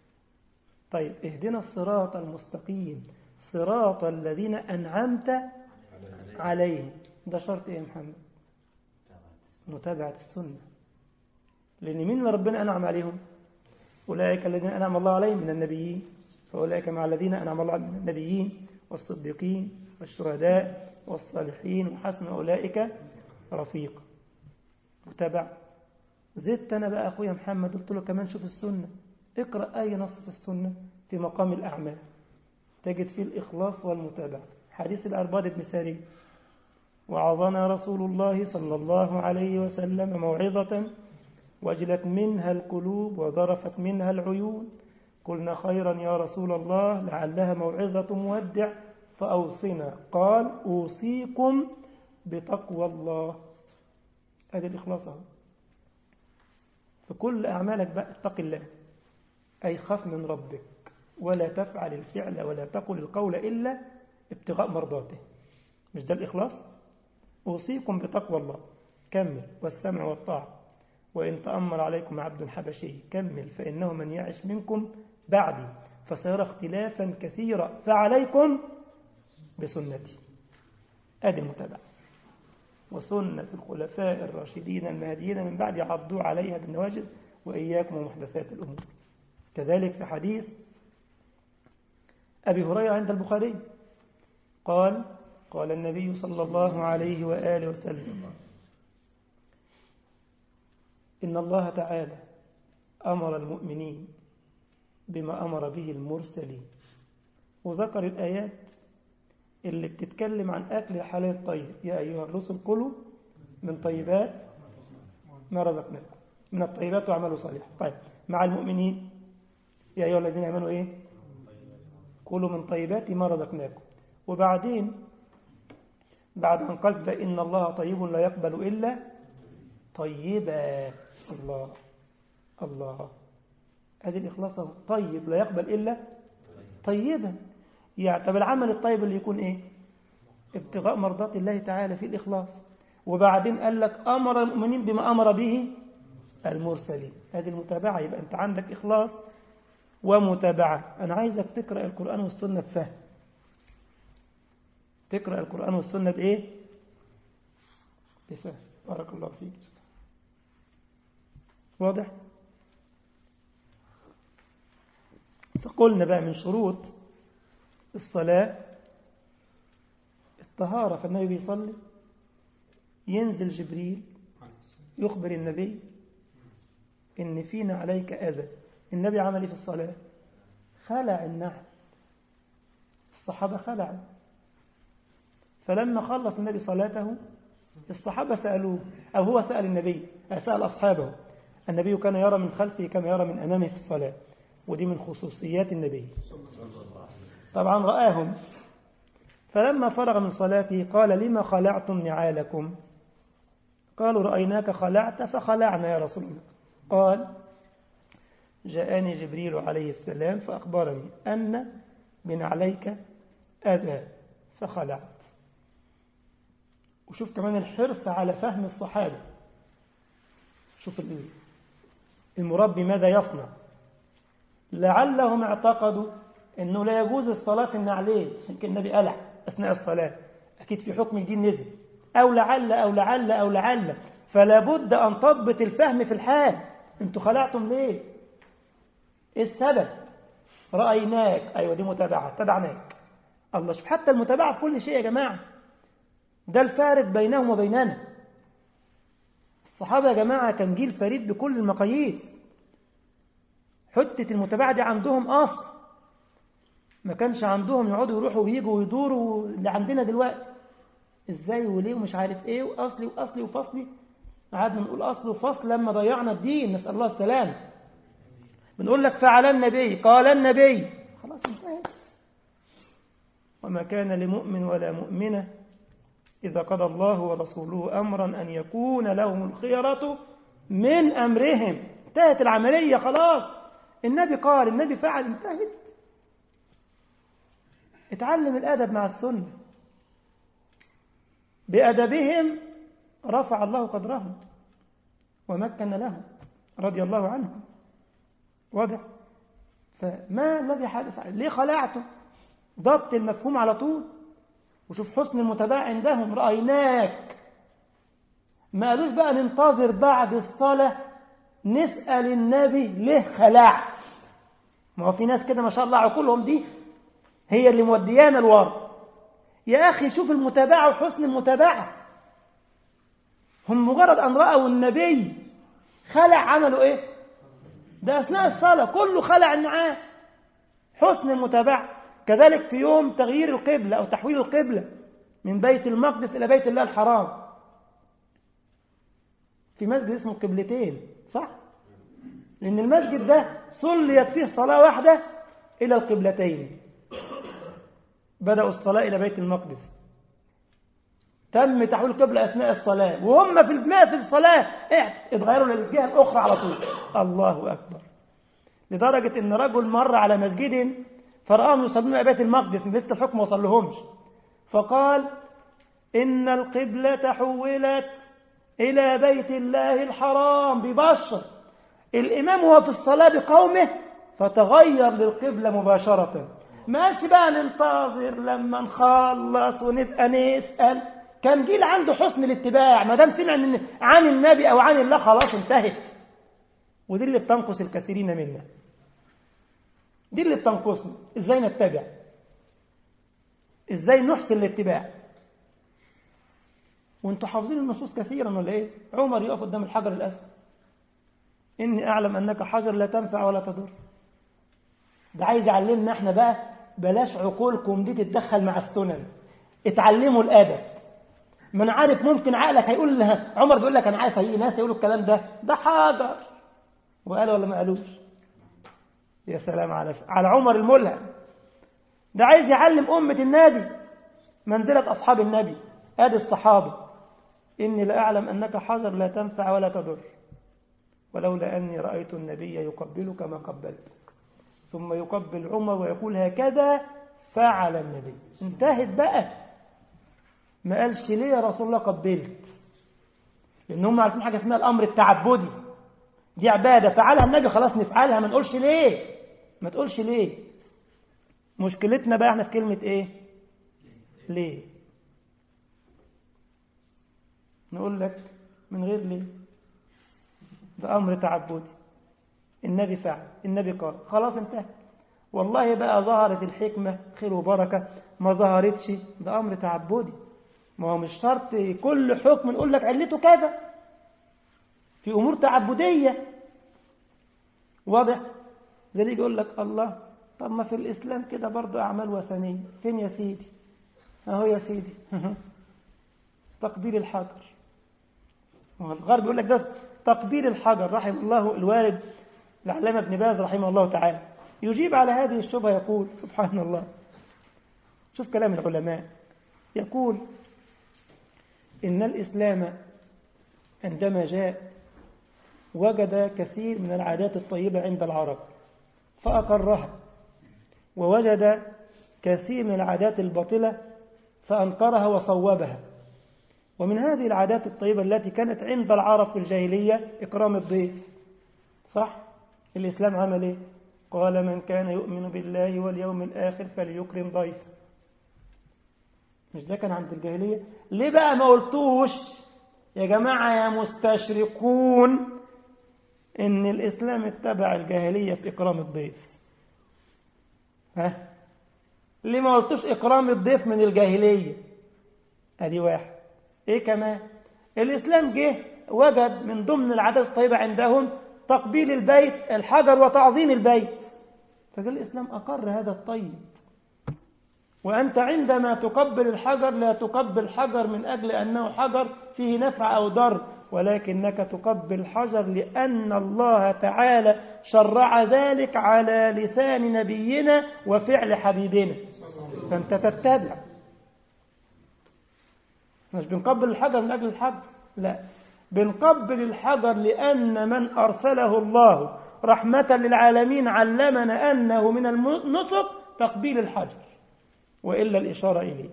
طيب اهدنا الصراط المستقيم صراط الذين أنعمت عليهم ده شرط إيه يا محمد تابعت متابعة السنة لأن مين اللي ربنا أنعم عليهم أولئك الذين أنعم الله عليهم من النبيين فأولئك مع الذين أنعم الله عليهم من النبيين والصديقين والشهداء والصالحين وحسن أولئك رفيق متابع زدت أنا بقى أخويا محمد قلت له كمان شوف السنة اقرأ أي نص في السنة في مقام الأعمال تجد فيه الإخلاص والمتابعة حديث الأرباد بن ساري وعظنا رسول الله صلى الله عليه وسلم موعظة وجلت منها القلوب وذرفت منها العيون قلنا خيرا يا رسول الله لعلها موعظة مودع فأوصنا قال أوصيكم بتقوى الله هذا الإخلاص أهو في كل أعمالك بقى اتق الله أي خف من ربك ولا تفعل الفعل ولا تقل القول إلا ابتغاء مرضاته مش ده الإخلاص أوصيكم بتقوى الله كمل والسمع والطاعة وإن تأمر عليكم عبد حبشي كمل فإنه من يعش منكم بعدي فسيرى اختلافا كثيرا فعليكم بسنتي أدي المتابعة وسنة الخلفاء الراشدين المهديين من بعد عضوا عليها بالنواجذ وإياكم ومحدثات الأمور كذلك في حديث أبي هريرة عند البخاري قال قال النبي صلى الله عليه وآله وسلم إن الله تعالى أمر المؤمنين بما أمر به المرسلين وذكر الآيات اللي بتتكلم عن أكل الحلال الطيب يا أيها الرسل كلوا من طيبات ما رزقناكم من الطيبات واعملوا صالحا طيب مع المؤمنين يا أيها الذين آمنوا إيه كلوا من طيبات ما رزقناكم وبعدين بعد أن قال فإن الله طيب لا يقبل إلا طيبا الله الله هذه الإخلاص أهو. طيب لا يقبل إلا طيبا يعني طب العمل الطيب اللي يكون إيه ابتغاء مرضات الله تعالى في الإخلاص وبعدين قال لك أمر المؤمنين بما أمر به المرسلين هذه المتابعة يبقى أنت عندك إخلاص ومتابعة أنا عايزك تقرأ القرآن والسنة بفهم تقرأ القرآن والسنة بإيه بفهم بارك الله فيك واضح فقلنا بقى من شروط الصلاة الطهارة فالنبي بيصلي ينزل جبريل يخبر النبي إن فينا عليك أذى النبي عمل إيه في الصلاة خلع النعل الصحابة خلعوا فلما خلص النبي صلاته الصحابة سألوه أو هو سأل النبي سأل أصحابه النبي كان يرى من خلفه كما يرى من أمامه في الصلاة ودي من خصوصيات النبي طبعا رآهم فلما فرغ من صلاته قال لما خلعتم نعالكم قالوا رأيناك خلعت فخلعنا يا رسول الله قال جاءني جبريل عليه السلام فأخبرني أن من عليك أذى فخلعت وشوف كمان الحرص على فهم الصحابة شوف المربي ماذا يصنع لعلهم اعتقدوا أنه لا يجوز الصلاة في النعلين يمكن النبي قلع أثناء الصلاة أكيد في حكم جديد نزل أو لعل أو لعل أو لعل فلا بد أن تضبط الفهم في الحال أنتوا خلعتم ليه إيه السبب رأيناك أيوة دي متابعة تبعناك الله شوف حتى المتابعة في كل شيء يا جماعة ده الفارق بينهم وبيننا الصحابة يا جماعة كان جيل فريد بكل المقاييس حتة المتابعة دي عندهم أصل ما كانش عندهم يقعدوا يروحوا ويجوا ويدوروا اللي عندنا دلوقتي ازاي وليه ومش عارف ايه واصلي واصلي وفصلي قعدنا نقول اصل وفصل لما ضيعنا الدين نسال الله السلامه بنقول لك فعل النبي قال النبي خلاص انتهت وما كان لمؤمن ولا مؤمنه اذا قضى الله ورسوله امرا ان يكون لهم الخيره من امرهم انتهت العمليه خلاص النبي قال النبي فعل انتهت اتعلم الادب مع السنه بأدبهم رفع الله قدرهم ومكن لهم رضي الله عنهم واضح فما الذي حدث ليه خلعته ضبط المفهوم على طول وشوف حسن المتابعة عندهم رأيناك ما قالوش بقى ننتظر بعد الصلاة نسأل النبي ليه خلع ما هو في ناس كده ما شاء الله عقولهم دي هي اللي موديانا الورا يا أخي شوف المتابعة وحسن المتابعة هم مجرد أن رأوا النبي خلع عملوا إيه ده أثناء الصلاة كله خلع النعام حسن المتابعة كذلك في يوم تغيير القبلة أو تحويل القبلة من بيت المقدس إلى بيت الله الحرام في مسجد اسمه قبلتين صح لأن المسجد ده صليت فيه صلاة واحدة إلى القبلتين بدأوا الصلاة إلى بيت المقدس تم تحويل القبلة أثناء الصلاة وهم في الماء في الصلاة اتغيروا للجهة الأخرى على طول الله أكبر لدرجة أن رجل مر على مسجد فرآهم يصلون إلى بيت المقدس لسه الحكم وصل لهمش فقال إن القبلة حولت إلى بيت الله الحرام ببشر الإمام هو في الصلاة بقومه فتغير للقبلة مباشرة ماشي بقى ننتظر لما نخلص ونبقى نسأل كان جيل عنده حسن الاتباع ما دام سمع عن النبي أو عن الله خلاص انتهت ودي اللي بتنقص الكثيرين منا دي اللي بتنقصنا ازاي نتبع ازاي نحسن الاتباع وانتوا حافظين النصوص كثيرا ولا ايه عمر يقف قدام الحجر الاسود اني اعلم انك حجر لا تنفع ولا تضر ده عايز يعلمنا احنا بقى بلاش عقولكم دي تتدخل مع السنن اتعلموا الادب ما انا عارف ممكن عقلك هيقول لها عمر بيقول لك انا عارف هيجي ناس يقولوا الكلام ده ده حجر وقالوا ولا ما قالوش يا سلام على على عمر الملهم ده عايز يعلم أمة النبي منزلة أصحاب النبي ادي الصحابة إني لأعلم أنك حجر لا تنفع ولا تضر ولولا أني رأيت النبي يقبلك ما قبلتك ثم يقبل عمر ويقول هكذا فعل النبي انتهت بقى ما قالش ليه يا رسول الله قبلت لأن هم عارفين حاجة اسمها الأمر التعبدي دي عبادة فعلها النبي خلاص نفعلها ما نقولش ليه ما تقولش ليه مشكلتنا بقى احنا في كلمة ايه ليه نقول لك من غير ليه ده أمر تعبدي النبي فعل النبي قال خلاص انتهى والله بقى ظهرت الحكمة خير وبركة ما ظهرتش ده أمر تعبدي ما هو مش شرط كل حكم نقول لك علته كذا في أمور تعبدية واضح زي اللي يقول لك الله طب ما في الإسلام كده برضه أعمال وثنية فين يا سيدي أهو يا سيدي تقبيل الحجر الغرب يقول لك ده تقبيل الحجر رحم الله الوالد العلامة ابن باز رحمه الله تعالى يجيب على هذه الشبهة يقول سبحان الله شوف كلام العلماء يقول إن الإسلام عندما جاء وجد كثير من العادات الطيبة عند العرب فأقرها ووجد كثير من العادات الباطلة فأنكرها وصوبها ومن هذه العادات الطيبة التي كانت عند العرب في الجاهلية إكرام الضيف صح؟ الإسلام عمل إيه؟ قال من كان يؤمن بالله واليوم الآخر فليكرم ضيفه مش ده كان عند الجاهلية ليه بقى ما قلتوش يا جماعة يا مستشرقون إن الإسلام اتبع الجاهلية في إكرام الضيف ها ليه ما قلتوش إكرام الضيف من الجاهلية أدي واحد إيه كمان الإسلام جه وجد من ضمن العادات الطيبة عندهم تقبيل البيت الحجر وتعظيم البيت فقال الإسلام أقر هذا الطيب وأنت عندما تقبل الحجر لا تقبل حجر من أجل أنه حجر فيه نفع أو ضر ولكنك تقبل حجر لأن الله تعالى شرع ذلك على لسان نبينا وفعل حبيبنا فأنت تتبع مش بنقبل الحجر من أجل الحجر لا بنقبل الحجر لأن من أرسله الله رحمة للعالمين علمنا أنه من النسك تقبيل الحجر وإلا الإشارة إليه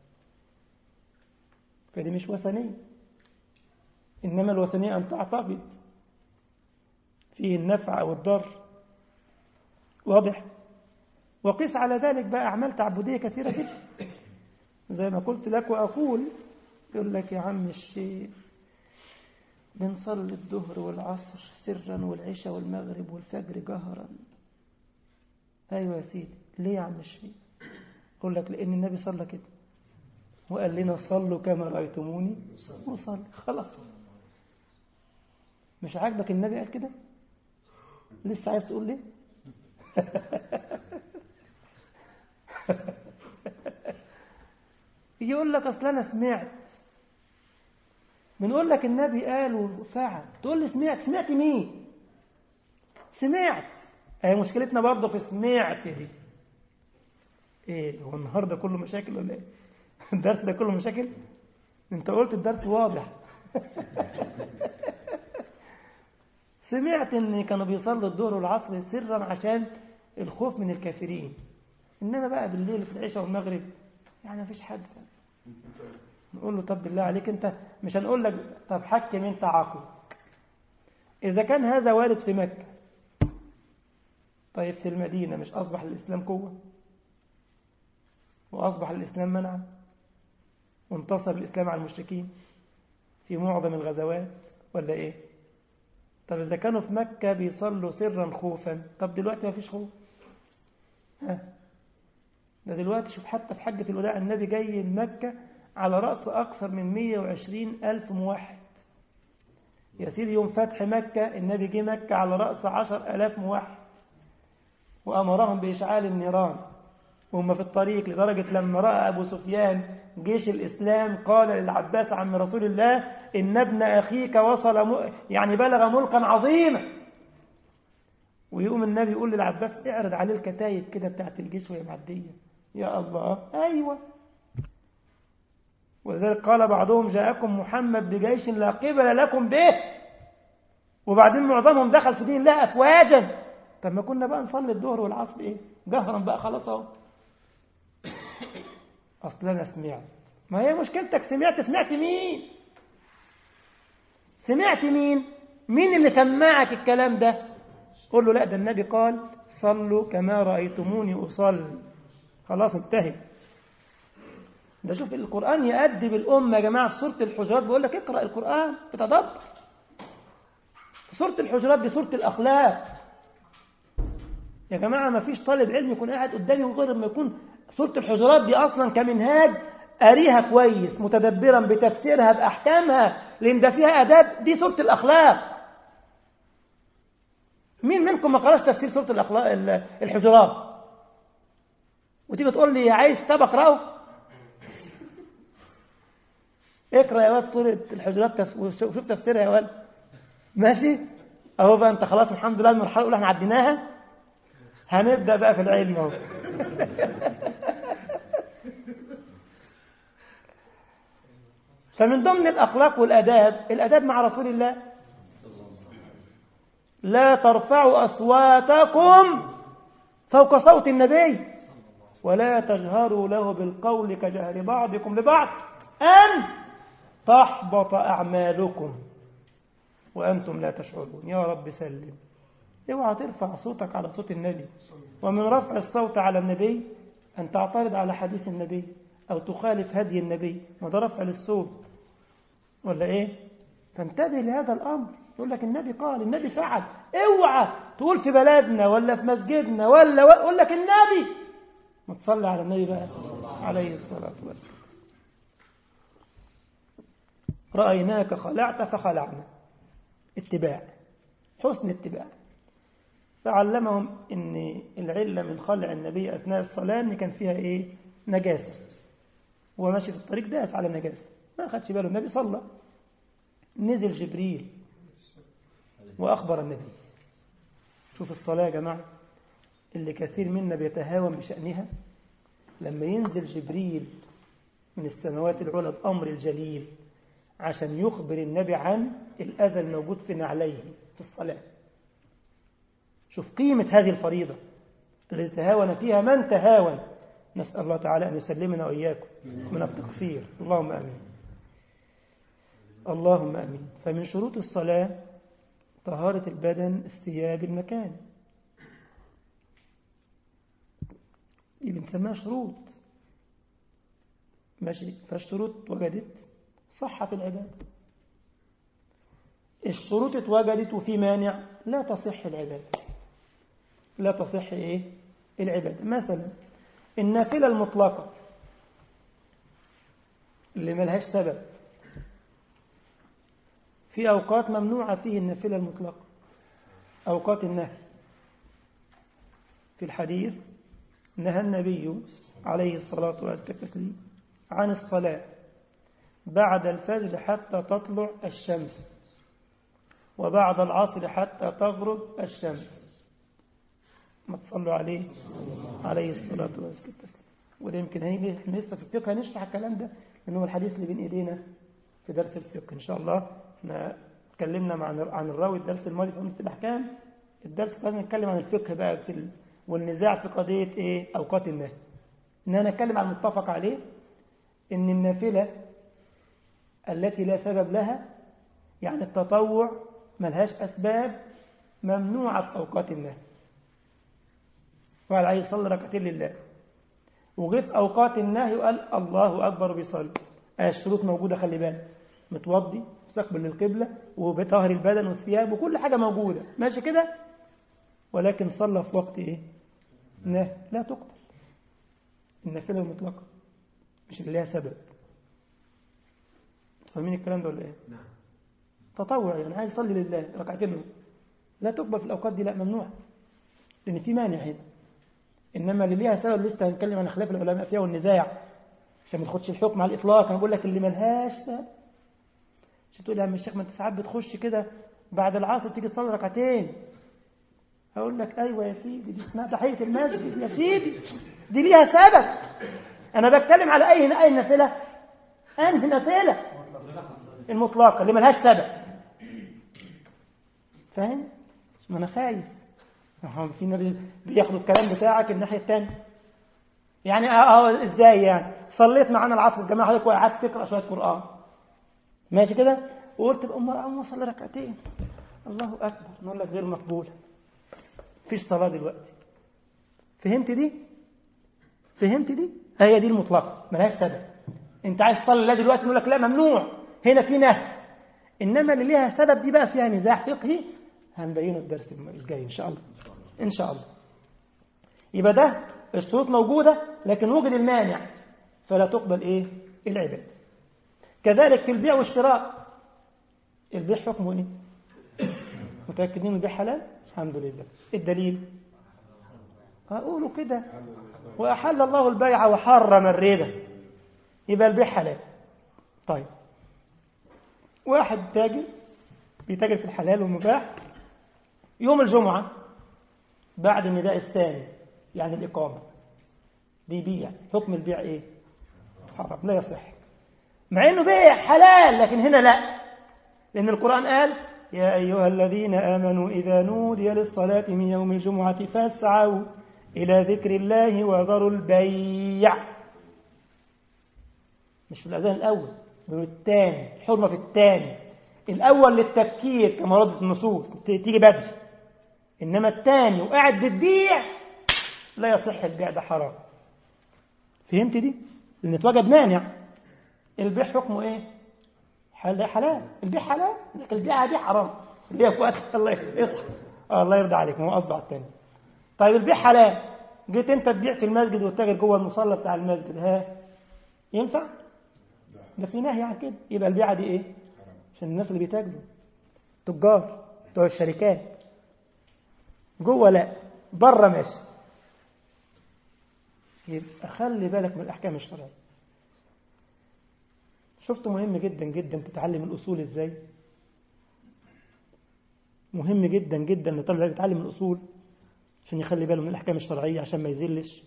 فدي مش وثنية إنما الوثنية أن تعتقد فيه النفع أو الضر واضح وقس على ذلك بقى أعمال تعبدية كثيرة جدا زي ما قلت لك وأقول يقول لك يا عم الشيخ بنصلي الظهر والعصر سرا والعشاء والمغرب والفجر جهرا أيوة يا سيدي ليه يا عم الشيخ أقول لك لأن النبي صلى كده وقال لنا صلوا كما رأيتموني وصلي خلاص مش عاجبك النبي قال كده لسه عايز تقول ليه يقول لك أصل أنا سمعت بنقول لك النبي قال وفعل تقول لي سمعت سمعت مين سمعت هي مشكلتنا برضه في سمعت دي ايه هو النهارده كله مشاكل ولا ايه الدرس ده كله مشاكل انت قلت الدرس واضح سمعت ان كانوا بيصلوا الظهر والعصر سرا عشان الخوف من الكافرين انما بقى بالليل في العشاء والمغرب يعني مفيش حد نقول له طب بالله عليك انت مش هنقول لك طب حكم انت عقلك اذا كان هذا وارد في مكه طيب في المدينه مش اصبح الاسلام قوه واصبح الاسلام منعا وانتصر الاسلام على المشركين في معظم الغزوات ولا ايه طب اذا كانوا في مكه بيصلوا سرا خوفا طب دلوقتي ما فيش خوف ها ده دلوقتي شوف حتى في حجة الوداع النبي جاي مكة على رأس أكثر من 120 ألف موحد يا سيدي يوم فتح مكة النبي جه مكة على رأس عشر ألاف موحد وأمرهم بإشعال النيران وهم في الطريق لدرجة لما رأى أبو سفيان جيش الإسلام قال للعباس عم رسول الله إن ابن أخيك وصل م... يعني بلغ ملكا عظيما ويقوم النبي يقول للعباس اعرض عليه الكتايب كده بتاعت الجيش وهي معدية يا الله أيوة ولذلك قال بعضهم جاءكم محمد بجيش لا قبل لكم به وبعدين معظمهم دخل في دين الله أفواجا طب ما كنا بقى نصلي الظهر والعصر إيه جهرا بقى خلاص أهو أصل أنا سمعت ما هي مشكلتك سمعت سمعت مين سمعت مين مين اللي سمعك الكلام ده قول له لا ده النبي قال صلوا كما رأيتموني أصلي خلاص انتهي ده شوف القرآن يأدب الأمة يا جماعة في سورة الحجرات بيقول لك اقرأ القرآن بتدبر في سورة الحجرات دي سورة الأخلاق يا جماعة ما فيش طالب علم يكون قاعد قدامي وغير ما يكون سورة الحجرات دي أصلا كمنهاج قاريها كويس متدبرا بتفسيرها بأحكامها لأن ده فيها آداب دي سورة الأخلاق مين منكم ما قراش تفسير سورة الأخلاق الحجرات وتيجي تقول لي عايز كتاب أقرأه اقرأ يا ولد سورة الحجرات تف... وشوف تفسيرها يا ولد ماشي أهو بقى أنت خلاص الحمد لله المرحلة الأولى احنا عديناها هنبدأ بقى في العلم أهو فمن ضمن الأخلاق والأداب الأداب مع رسول الله لا ترفعوا أصواتكم فوق صوت النبي ولا تجهروا له بالقول كجهر بعضكم لبعض أن تحبط أعمالكم وأنتم لا تشعرون يا رب سلم اوعى ترفع صوتك على صوت النبي ومن رفع الصوت على النبي أن تعترض على حديث النبي أو تخالف هدي النبي ما ده رفع للصوت ولا إيه فانتبه لهذا الأمر يقول لك النبي قال النبي فعل اوعى تقول في بلدنا ولا في مسجدنا ولا يقول لك النبي ما تصلي على النبي بقى عليه الصلاة والسلام رأيناك خلعت فخلعنا اتباع حسن اتباع فعلمهم ان العلة من خلع النبي أثناء الصلاة ان كان فيها ايه نجاسة هو ماشي في الطريق داس على النجاسة ما خدش باله النبي صلى نزل جبريل وأخبر النبي شوف الصلاة يا جماعة اللي كثير منا بيتهاون بشأنها لما ينزل جبريل من السماوات العلى بأمر الجليل عشان يخبر النبي عن الأذى الموجود في نعليه في الصلاة شوف قيمة هذه الفريضة التي تهاون فيها من تهاون نسأل الله تعالى أن يسلمنا وإياكم من التقصير اللهم أمين اللهم أمين فمن شروط الصلاة طهارة البدن الثياب المكان دي بنسميها شروط ماشي فالشروط وجدت صحة العبادة الشروط اتوجدت وفي مانع لا تصح العبادة لا تصح ايه العبادة مثلا النافلة المطلقة اللي ملهاش سبب في أوقات ممنوعة فيه النافلة المطلقة أوقات النهي في الحديث نهى النبي عليه الصلاة والسلام عن الصلاة بعد الفجر حتى تطلع الشمس وبعد العصر حتى تغرب الشمس ما تصلوا عليه عليه الصلاة والسلام وده يمكن هيجي احنا لسه في الفقه هنشرح الكلام ده لأنه الحديث اللي بين ايدينا في درس الفقه إن شاء الله احنا اتكلمنا عن عن الراوي الدرس الماضي في أمة الأحكام الدرس لازم نتكلم عن الفقه بقى في ال... والنزاع في قضية إيه أوقات النهي إننا نتكلم عن المتفق عليه إن النافلة التي لا سبب لها يعني التطوع ملهاش أسباب ممنوعة في أوقات النهي وقال عايز يصلي ركعتين لله وجه في أوقات النهي وقال الله أكبر بيصلي الشروط موجودة خلي بالك متوضي مستقبل للقبلة وبطهر البدن والثياب وكل حاجة موجودة ماشي كده ولكن صلى في وقت إيه نهي لا تقبل النافلة المطلقة مش اللي لها سبب فاهمين الكلام ده ولا ايه نعم تطوع يعني عايز يصلي لله ركعتين لا تقبل في الاوقات دي لا ممنوع لان في مانع هنا انما اللي ليها سبب لسه هنتكلم عن خلاف العلماء فيها والنزاع عشان ما تاخدش الحكم على الاطلاق انا بقول لك اللي ملهاش سبب مش تقول يا عم الشيخ ما انت ساعات بتخش كده بعد العصر تيجي تصلي ركعتين هقول لك ايوه يا سيدي دي اسمها تحيه المسجد يا سيدي دي ليها سبب انا بتكلم على اي اي نافله أنهي نافلة المطلقة اللي ملهاش سبب فاهم؟ ما أنا خايف أهو في ناس بياخدوا الكلام بتاعك الناحية التانية يعني اه ازاي يعني صليت معانا العصر الجماعة حضرتك وقعدت تقرأ شوية قرآن ماشي كده وقلت الأم أم صلي ركعتين الله أكبر نقول لك غير مقبولة فيش صلاة دلوقتي فهمت دي فهمت دي هي دي المطلقة ملهاش سبب انت عايز تصلي لا دلوقتي نقول لك لا ممنوع هنا في نهي انما اللي ليها سبب دي بقى فيها نزاع فقهي هنبينه الدرس الجاي ان شاء الله ان شاء الله يبقى ده الشروط موجودة لكن وجد المانع فلا تقبل ايه العبادة كذلك في البيع والشراء البيع حكمه ايه متأكدين البيع حلال الحمد لله الدليل أقولوا كده وأحل الله البيع وحرم الربا يبقى البيع حلال طيب واحد تاجر بيتاجر في الحلال والمباح يوم الجمعة بعد النداء الثاني يعني الإقامة بيبيع حكم البيع إيه حرام لا يصح مع إنه بيع حلال لكن هنا لا لأن القرآن قال يا أيها الذين آمنوا إذا نودي للصلاة من يوم الجمعة فاسعوا إلى ذكر الله وذروا البيع مش في الأذان الأول بالثاني حرمة في الثاني الأول للتبكير كما ردت النصوص تيجي بدري إنما الثاني وقاعد بتبيع لا يصح البيع ده حرام فهمت دي؟ لأن اتوجد مانع البيع حكمه إيه؟ حلال حلال البيع حلال لكن البيعة دي حرام البيع في وقت الله يصحى آه الله يرضى عليك ما هو قصده على الثاني طيب البيع حلال جيت انت تبيع في المسجد وتتاجر جوه المصلى بتاع المسجد ها ينفع؟ ده في نهي عن كده يبقى البيعة دي ايه؟ عشان الناس اللي بيتاجروا تجار بتوع الشركات جوه لا بره ماشي يبقى خلي بالك من الأحكام الشرعية شفت مهم جدا جدا تتعلم الأصول إزاي مهم جدا جدا ان الطالب يتعلم الأصول عشان يخلي باله من الأحكام الشرعية عشان ما يزلش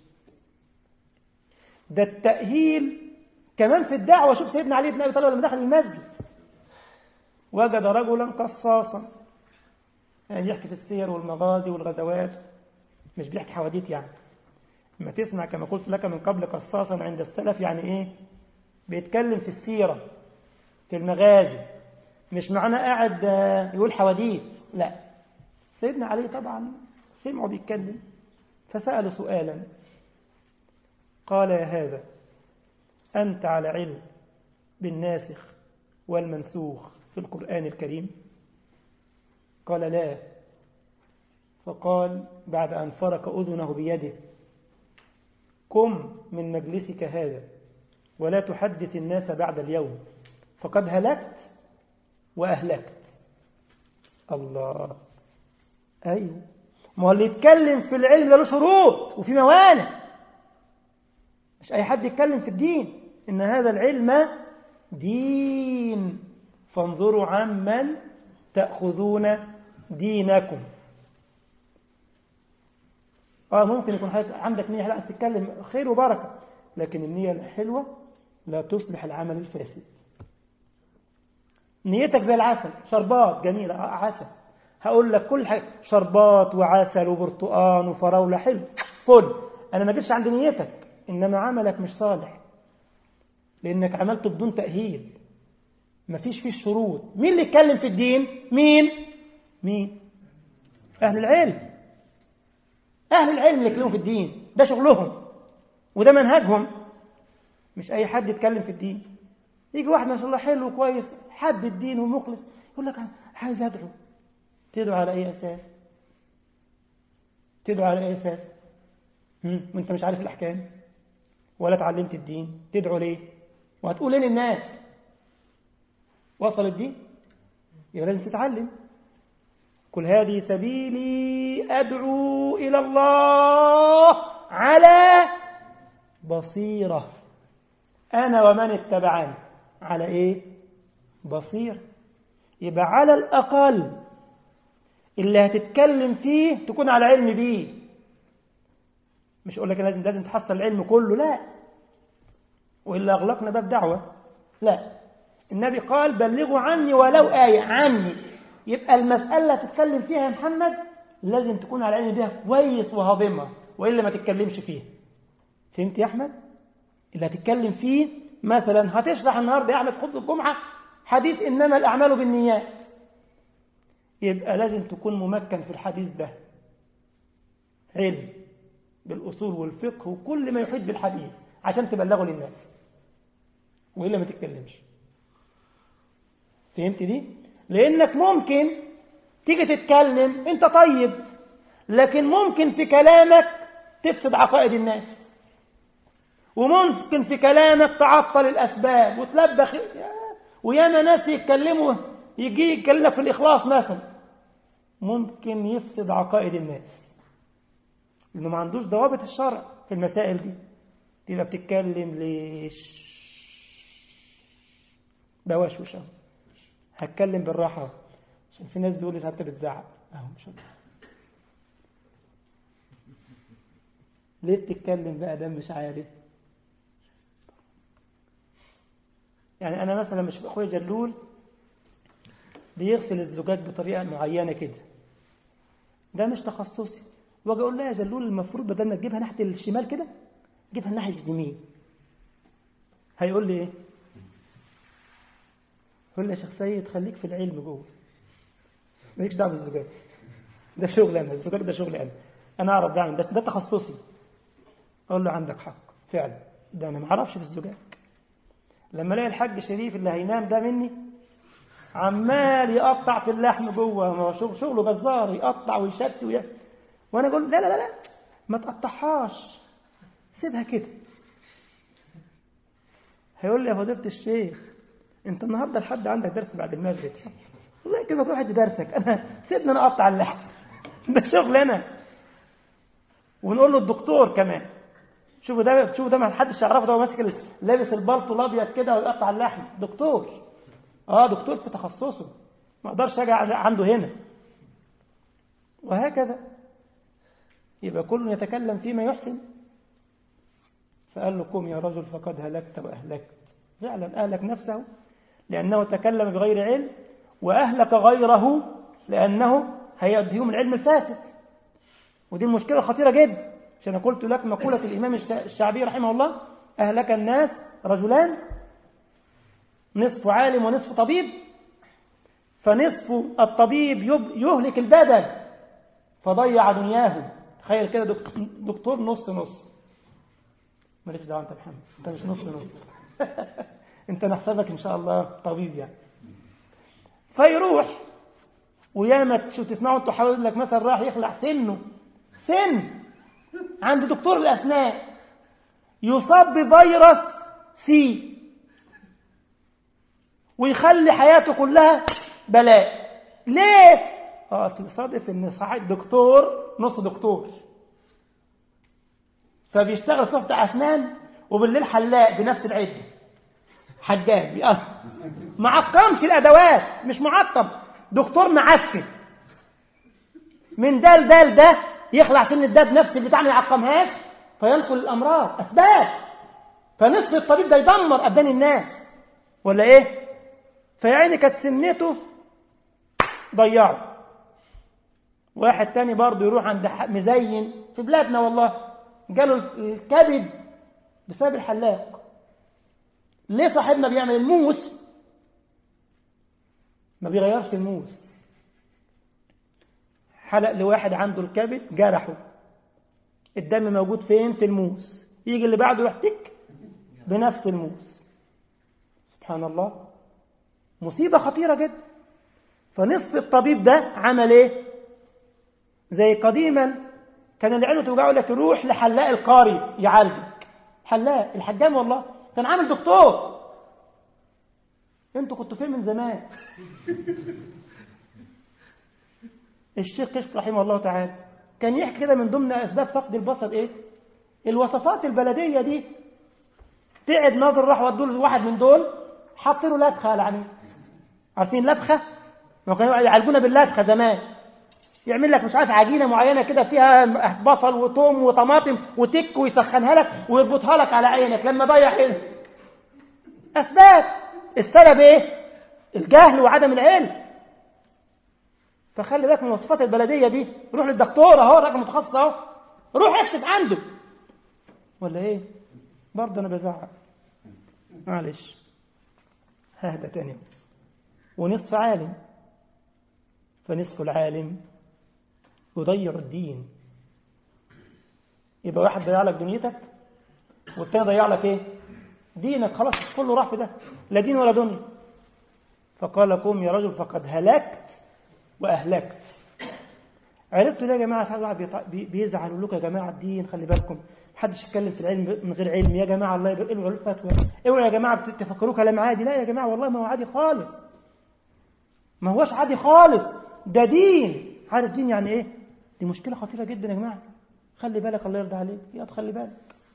ده التأهيل كمان في الدعوة شوف سيدنا علي بن أبي طالب لما دخل المسجد وجد رجلا قصاصا يعني يحكي في السير والمغازي والغزوات مش بيحكي حواديت يعني لما تسمع كما قلت لك من قبل قصاصا عند السلف يعني ايه بيتكلم في السيرة في المغازي مش معنى قاعد يقول حواديت لا سيدنا علي طبعا سمعه بيتكلم فسأله سؤالا قال يا هذا أنت على علم بالناسخ والمنسوخ في القرآن الكريم قال لا فقال بعد أن فرك أذنه بيده قم من مجلسك هذا ولا تحدث الناس بعد اليوم فقد هلكت وأهلكت الله أيوه ما هو اللي يتكلم في العلم ده له شروط وفي موانع مش أي حد يتكلم في الدين إن هذا العلم دين فانظروا عمن تأخذون دينكم اه ممكن يكون حضرتك عندك نية عايز تتكلم خير وبركة لكن النية الحلوة لا تصلح العمل الفاسد نيتك زي العسل شربات جميلة عسل هقول لك كل حاجة شربات وعسل وبرتقان وفراولة حلو فل أنا ما جيتش عند نيتك إنما عملك مش صالح لأنك عملته بدون تأهيل ما فيش فيه الشروط مين اللي يتكلم في الدين مين مين أهل العلم أهل العلم اللي يتكلموا في الدين ده شغلهم وده منهجهم مش أي حد يتكلم في الدين يجي واحد ما شاء الله حلو وكويس حب الدين ومخلص يقول لك عايز أدعو تدعو على أي أساس تدعو على أي أساس وانت مش عارف الأحكام ولا تعلمت الدين تدعو ليه وهتقول ايه للناس وصلت دي يبقى لازم تتعلم قل هذه سبيلي أدعو إلى الله على بصيرة أنا ومن اتبعني على إيه بصير يبقى على الأقل اللي هتتكلم فيه تكون على علم بيه مش أقول لك لازم لازم تحصل العلم كله لا وإلا أغلقنا باب دعوة لا النبي قال بلغوا عني ولو آية عني يبقى المسألة اللي هتتكلم فيها يا محمد لازم تكون على علم بيها كويس وهاضمها وإلا ما تتكلمش فيها فهمت يا أحمد؟ اللي هتتكلم فيه مثلا هتشرح النهارده يا أحمد خطبة الجمعة حديث إنما الأعمال بالنيات يبقى لازم تكون ممكن في الحديث ده علم بالأصول والفقه وكل ما يحيط بالحديث عشان تبلغه للناس وإلا ما تتكلمش فهمت دي؟ لأنك ممكن تيجي تتكلم أنت طيب لكن ممكن في كلامك تفسد عقائد الناس وممكن في كلامك تعطل الأسباب وتلبخ وياما ناس يتكلموا يجي يتكلم في الإخلاص مثلا ممكن يفسد عقائد الناس لأنه ما عندوش ضوابط الشرع في المسائل دي تبقى بتتكلم ليش بوشوش اهو هتكلم بالراحة عشان في ناس بيقولوا انت بتزعق اهو مش ليه بتتكلم بقى ده مش عارف يعني انا مثلا مش اخويا جلول بيغسل الزجاج بطريقه معينه كده ده مش تخصصي واجي اقول له يا جلول المفروض بدل ما تجيبها ناحيه الشمال كده جيبها ناحيه اليمين هيقول لي ايه يقول لي يا شيخ سيد خليك في العلم جوه مالكش دعوه بالزجاج ده شغل انا الزجاج ده شغل انا انا اعرف ده ده, ده تخصصي اقول له عندك حق فعلا ده انا ما اعرفش في الزجاج لما الاقي الحاج شريف اللي هينام ده مني عمال يقطع في اللحم جوه ما هو شغل شغله جزار يقطع ويشتي ويا وانا اقول لا لا لا لا ما تقطعهاش سيبها كده هيقول لي يا فضيله الشيخ انت النهارده لحد عندك درس بعد المغرب صح والله كده تروح ادي درسك انا سيبني انا اقطع اللحم ده شغل انا ونقول له الدكتور كمان شوفوا ده شوفوا ده ما حدش يعرفه ده هو ماسك لابس البلطو الابيض كده ويقطع اللحم دكتور اه دكتور في تخصصه ما اقدرش اجي عنده هنا وهكذا يبقى كل يتكلم فيما يحسن فقال له قم يا رجل فقد هلكت واهلكت فعلا اهلك نفسه لانه تكلم بغير علم واهلك غيره لانه هيديهم العلم الفاسد ودي المشكله الخطيره جدا عشان قلت لك مقولة الإمام الشعبي رحمه الله أهلك الناس رجلان نصف عالم ونصف طبيب فنصف الطبيب يهلك البدن فضيع دنياه تخيل كده دكتور نص نص مالكش دعوه انت محمد انت مش نص نص انت نحسبك ان شاء الله طبيب يعني فيروح وياما تسمعوا انتوا حاول لك مثلا راح يخلع سنه سن عند دكتور الأسنان يصاب بفيروس سي ويخلي حياته كلها بلاء ليه؟ أصل صادف إن صاحب دكتور نص دكتور فبيشتغل صفة أسنان وبالليل حلاق بنفس العدة حجام بيقصد معقمش الأدوات مش معقم دكتور معفن من ده لده لده يخلع سن الداد نفس البتاع ما يعقمهاش فينقل الامراض اسباب فنصف الطبيب ده يدمر ابدان الناس ولا ايه فيعني كانت سنته ضيعه واحد تاني برضه يروح عند مزين في بلادنا والله جاله الكبد بسبب الحلاق ليه صاحبنا بيعمل الموس ما بيغيرش الموس حلق لواحد عنده الكبد جرحه الدم موجود فين في الموس يجي اللي بعده يروح تك بنفس الموس سبحان الله مصيبة خطيرة جدا فنصف الطبيب ده عمل ايه زي قديما كان العيله توجعه لك روح لحلاق القاري يعالجك حلاق الحجام والله كان عامل دكتور انتوا كنتوا فين من زمان الشيخ كشك رحمه الله تعالى كان يحكي كده من ضمن أسباب فقد البصر إيه؟ الوصفات البلدية دي تعب نظر راح ودول واحد من دول حط له لبخة على عينيه عارفين لبخة؟ ما كانوا يعالجونا باللبخة زمان يعمل لك مش عارف عجينة معينة كده فيها بصل وثوم وطماطم وتك ويسخنها لك ويربطها لك على عينك لما ضيع عينك أسباب السبب ايه الجهل وعدم العلم فخلي بالك من وصفات البلديه دي روح للدكتور اهو الراجل متخصص اهو روح اكشف عنده ولا ايه برضه انا بزعق معلش ههدى تاني ونصف عالم فنصف العالم يضيع الدين يبقى واحد ضيع لك دنيتك والتاني ضيع لك ايه دينك خلاص كله راح في ده لا دين ولا دنيا فقال قوم يا رجل فقد هلكت واهلكت عرفتوا ليه يا جماعه ساعات الواحد بيزعل يقول لكم يا جماعه الدين خلي بالكم محدش يتكلم في العلم من غير علم يا جماعه الله يبارك اوعوا الفتوى اوعوا يا جماعه تفكروا كلام عادي لا يا جماعه والله ما هو عادي خالص ما هوش عادي خالص ده دين عارف دين يعني ايه دي مشكله خطيره جدا يا جماعه خلي بالك الله يرضى عليك يا خلي بالك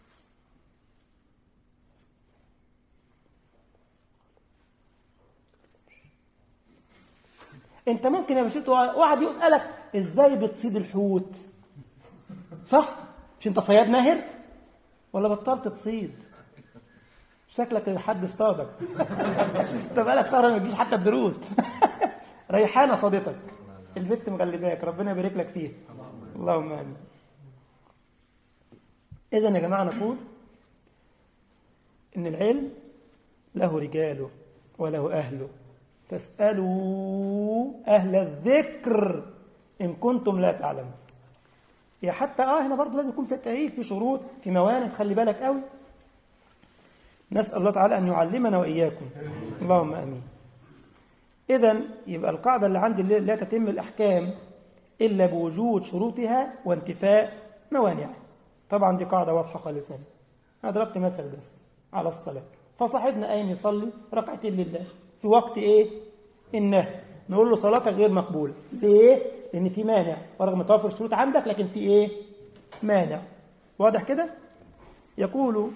انت ممكن يا باشا واحد يسالك ازاي بتصيد الحوت صح مش انت صياد ماهر ولا بطلت تصيد شكلك لحد اصطادك انت بقالك شهر ما تجيش حتى الدروس ريحانه صادتك البت مغلباك ربنا يبارك لك فيها اللهم امين اذا يا جماعه نقول ان العلم له رجاله وله اهله فاسالوا اهل الذكر ان كنتم لا تعلمون يا حتى اه هنا برضه لازم يكون في تأهيل في شروط في موانع تخلي بالك قوي نسأل الله تعالى أن يعلمنا وإياكم اللهم أمين إذا يبقى القاعدة اللي عندي لا تتم الأحكام إلا بوجود شروطها وانتفاء موانعها طبعا دي قاعدة واضحة خالصا أنا ضربت مثل بس على الصلاة فصاحبنا قايم يصلي ركعتين لله في وقت إيه؟ النهي نقول له صلاتك غير مقبولة ليه؟ لأن في مانع ورغم توفر الشروط عندك لكن في إيه؟ مانع واضح كده؟ يقول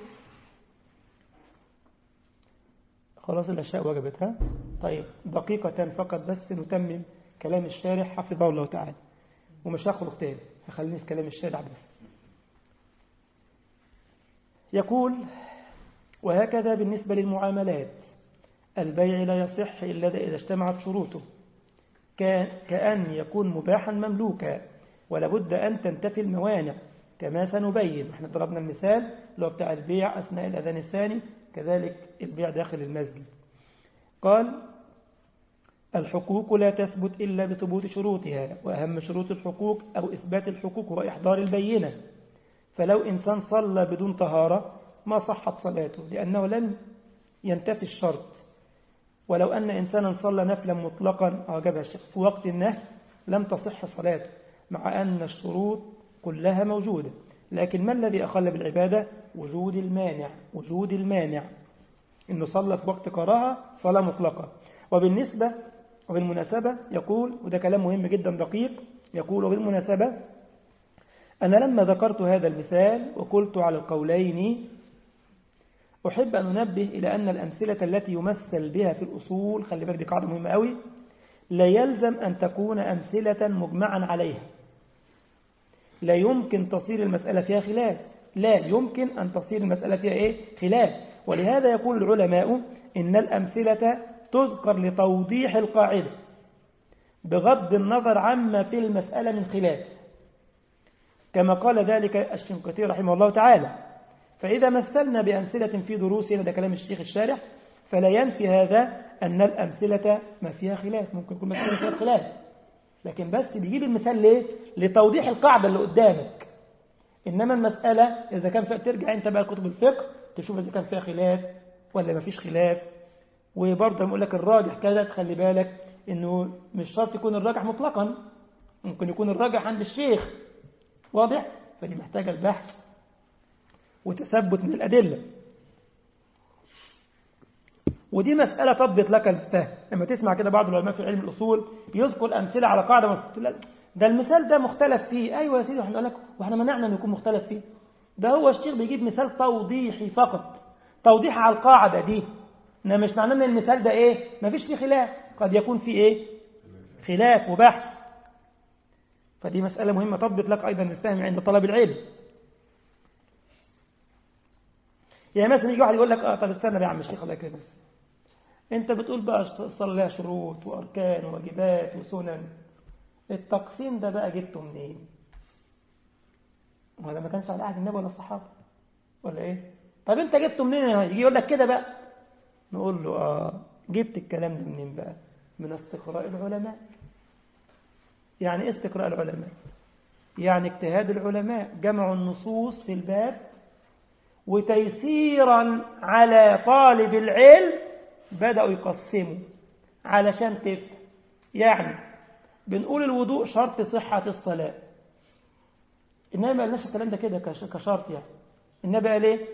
خلاص الأشياء وجبتها طيب دقيقة فقط بس نتمم كلام الشارح حفظه الله تعالى ومش هخرج تاني هخليني في كلام الشارع بس يقول وهكذا بالنسبة للمعاملات البيع لا يصح إلا إذا اجتمعت شروطه كأن يكون مباحا مملوكا ولابد أن تنتفي الموانع كما سنبين احنا ضربنا المثال اللي هو بتاع البيع أثناء الأذان الثاني كذلك البيع داخل المسجد قال الحقوق لا تثبت إلا بثبوت شروطها وأهم شروط الحقوق أو إثبات الحقوق هو إحضار البينة فلو إنسان صلى بدون طهارة ما صحت صلاته لأنه لم ينتفي الشرط ولو أن إنسانا صلى نفلا مطلقا أعجبها الشيخ في وقت النهي لم تصح صلاته مع أن الشروط كلها موجودة لكن ما الذي أخل بالعبادة وجود المانع وجود المانع إنه صلى في وقت كراهة صلاة مطلقة وبالنسبة وبالمناسبة يقول وده كلام مهم جدا دقيق يقول وبالمناسبة أنا لما ذكرت هذا المثال وقلت على القولين أحب أن أنبه إلى أن الأمثلة التي يمثل بها في الأصول خلي بالك دي قاعدة مهمة قوي لا يلزم أن تكون أمثلة مجمعا عليها لا يمكن تصير المسألة فيها خلاف لا يمكن أن تصير المسألة فيها إيه؟ خلاف ولهذا يقول العلماء إن الأمثلة تذكر لتوضيح القاعدة بغض النظر عما في المسألة من خلاف كما قال ذلك الشنقيطي رحمه الله تعالى فإذا مثلنا بأمثلة في دروسنا ده كلام الشيخ الشارح فلا ينفي هذا أن الأمثلة ما فيها خلاف ممكن يكون مسألة فيها خلاف لكن بس بيجيب المثال ليه؟ لتوضيح القاعدة اللي قدامك إنما المسألة إذا كان فيها ترجع أنت بقى كتب الفقه تشوف إذا كان فيها خلاف ولا ما فيش خلاف وبرضه بقول لك الراجح كذا تخلي بالك إنه مش شرط يكون الراجح مطلقا ممكن يكون الراجح عند الشيخ واضح؟ فدي محتاجة البحث وتثبت من الأدلة ودي مسألة تضبط لك الفهم لما تسمع كده بعض العلماء في علم الأصول يذكر أمثلة على قاعدة ده المثال ده مختلف فيه أيوة يا سيدي واحنا لك واحنا منعنا أن يكون مختلف فيه ده هو الشيخ بيجيب مثال توضيحي فقط توضيح على القاعدة دي إنما مش معناه أن المثال ده إيه ما فيش فيه خلاف قد يكون فيه إيه خلاف وبحث فدي مسألة مهمة تضبط لك أيضا الفهم عند طلب العلم يعني مثلا يجي واحد يقول لك اه طب استنى يا عم الشيخ الله يكرمك انت بتقول بقى الصلاة لها شروط وأركان وواجبات وسنن التقسيم ده بقى جبته منين وهذا ما كانش على عهد النبي ولا الصحابة ولا ايه طب انت جبته منين يجي يقول لك كده بقى نقول له اه جبت الكلام ده منين بقى من استقراء العلماء يعني ايه استقراء العلماء يعني اجتهاد العلماء جمع النصوص في الباب وتيسيرا على طالب العلم بدأوا يقسموا علشان تفهم يعني بنقول الوضوء شرط صحة الصلاة النبي ما قالناش الكلام ده كده كشرط يعني النبي قال ايه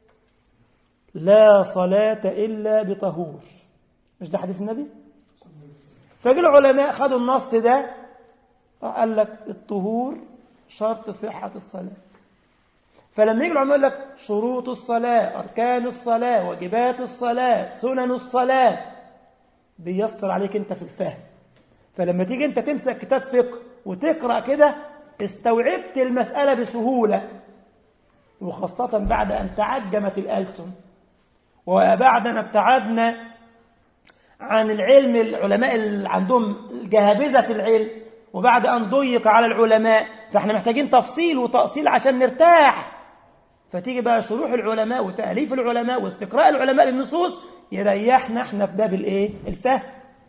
لا صلاة إلا بطهور مش ده حديث النبي فجي العلماء خدوا النص ده قال لك الطهور شرط صحة الصلاة فلما يجي العلماء يقول لك شروط الصلاة أركان الصلاة واجبات الصلاة سنن الصلاة بيسر عليك أنت في الفهم فلما تيجي أنت تمسك كتاب فقه وتقرأ كده استوعبت المسألة بسهولة وخاصة بعد أن تعجمت الألسن وبعد ما ابتعدنا عن العلم العلماء اللي عندهم جهابذة العلم وبعد أن ضيق على العلماء فاحنا محتاجين تفصيل وتأصيل عشان نرتاح فتيجي بقى شروح العلماء وتأليف العلماء واستقراء العلماء للنصوص يريحنا احنا في باب الايه الفهم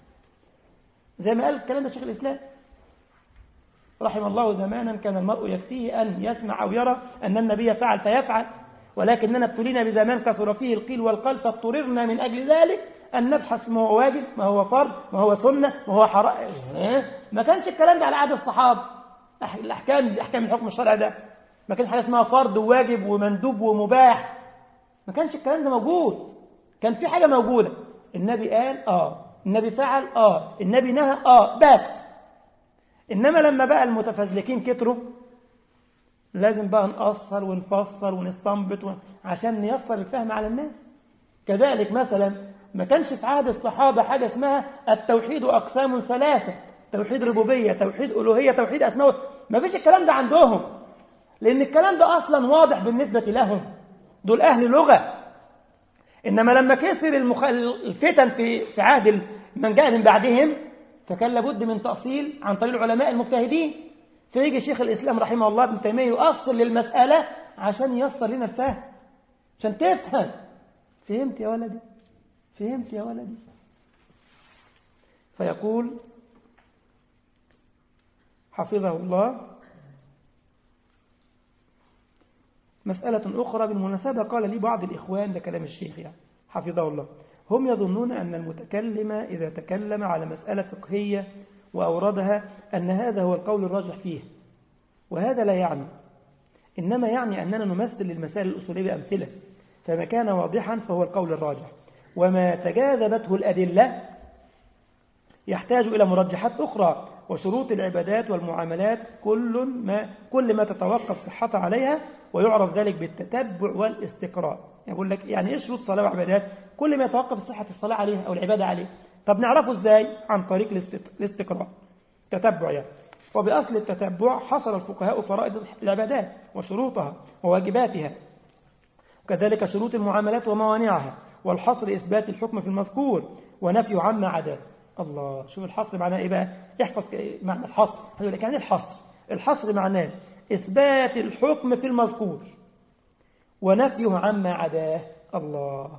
زي ما قال الكلام ده شيخ الإسلام رحم الله زمانا كان المرء يكفيه أن يسمع أو يرى أن النبي فعل فيفعل ولكننا ابتلينا بزمان كثر فيه القيل والقال فاضطررنا من أجل ذلك أن نبحث ما هو واجب ما هو فرض ما هو سنة ما هو حرام ما كانش الكلام ده على عهد الصحابة الأحكام أحكام الحكم الشرعي ده ما كانش حاجة اسمها فرض وواجب ومندوب ومباح ما كانش الكلام ده موجود كان في حاجة موجودة النبي قال آه النبي فعل آه النبي نهى آه بس إنما لما بقى المتفزلكين كتروا لازم بقى نأصل ونفصل ونستنبط ون... عشان نيسر الفهم على الناس كذلك مثلا ما كانش في عهد الصحابة حاجة اسمها التوحيد أقسام ثلاثة توحيد ربوبية توحيد ألوهية توحيد أسماء ما فيش الكلام ده عندهم لأن الكلام ده أصلا واضح بالنسبة لهم دول أهل لغة إنما لما كسر المخ... الفتن في في عهد من جاء من بعدهم فكان لابد من تأصيل عن طريق العلماء المجتهدين فيجي شيخ الإسلام رحمه الله ابن تيمية يؤصل للمسألة عشان ييسر لنا الفهم عشان تفهم فهمت يا ولدي فهمت يا ولدي فيقول حفظه الله مسألة أخرى بالمناسبة قال لي بعض الإخوان ده كلام الشيخ يعني حفظه الله هم يظنون أن المتكلم إذا تكلم على مسألة فقهية وأوردها أن هذا هو القول الراجح فيه وهذا لا يعني إنما يعني أننا نمثل للمسائل الأصولية بأمثلة فما كان واضحا فهو القول الراجح وما تجاذبته الأدلة يحتاج إلى مرجحات أخرى وشروط العبادات والمعاملات كل ما كل ما تتوقف صحتها عليها ويعرف ذلك بالتتبع والاستقراء يقول لك يعني ايش شروط الصلاه وعبادات كل ما يتوقف صحه الصلاه عليها او العباده عليه طب نعرفه ازاي عن طريق الاستقراء تتبع يعني وبأصل التتبع حصر الفقهاء فرائض العبادات وشروطها وواجباتها وكذلك شروط المعاملات وموانعها والحصر إثبات الحكم في المذكور ونفي عما عداه الله شوف الحصر معناه إيه بقى احفظ معنى الحصر هيقول لك يعني الحصر الحصر معناه إثبات الحكم في المذكور ونفيه عما عداه الله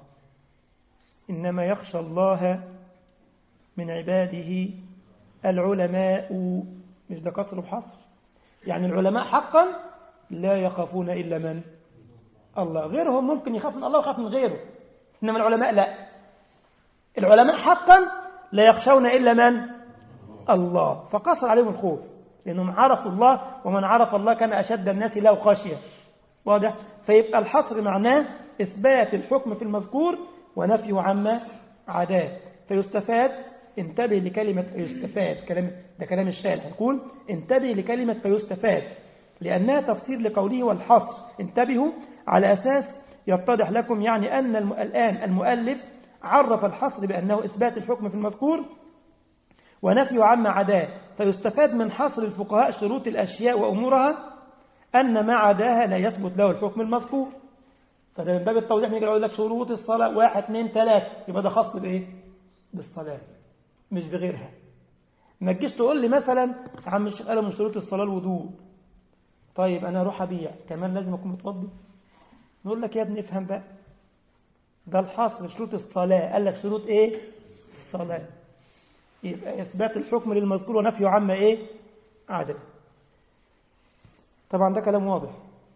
إنما يخشى الله من عباده العلماء مش ده قصر وحصر يعني العلماء حقا لا يخافون إلا من الله غيرهم ممكن يخاف من الله ويخاف من غيره إنما العلماء لا العلماء حقا لا يخشون إلا من الله فقصر عليهم الخوف لأنهم عرفوا الله ومن عرف الله كان أشد الناس له خشية واضح فيبقى الحصر معناه إثبات الحكم في المذكور ونفيه عما عداه فيستفاد انتبه لكلمة فيستفاد كلام ده كلام الشارع يقول انتبه لكلمة فيستفاد لأنها تفسير لقوله والحصر انتبهوا على أساس يتضح لكم يعني أن الم... الآن المؤلف عرف الحصر بأنه إثبات الحكم في المذكور ونفي عما عداه فيستفاد من حصر الفقهاء شروط الأشياء وأمورها أن ما عداها لا يثبت له الحكم المذكور فده من باب التوضيح نيجي يقول لك شروط الصلاة واحد اثنين ثلاثة يبقى ده خاص بإيه؟ بالصلاة مش بغيرها ما تجيش تقول لي مثلا يا عم الشيخ قال من شروط الصلاة الوضوء طيب أنا أروح أبيع كمان لازم أكون متوضي نقول لك يا ابني افهم بقى ده الحصر شروط الصلاة قال لك شروط إيه الصلاة يبقى إثبات الحكم للمذكور ونفيه عما إيه عدم طبعا ده كلام واضح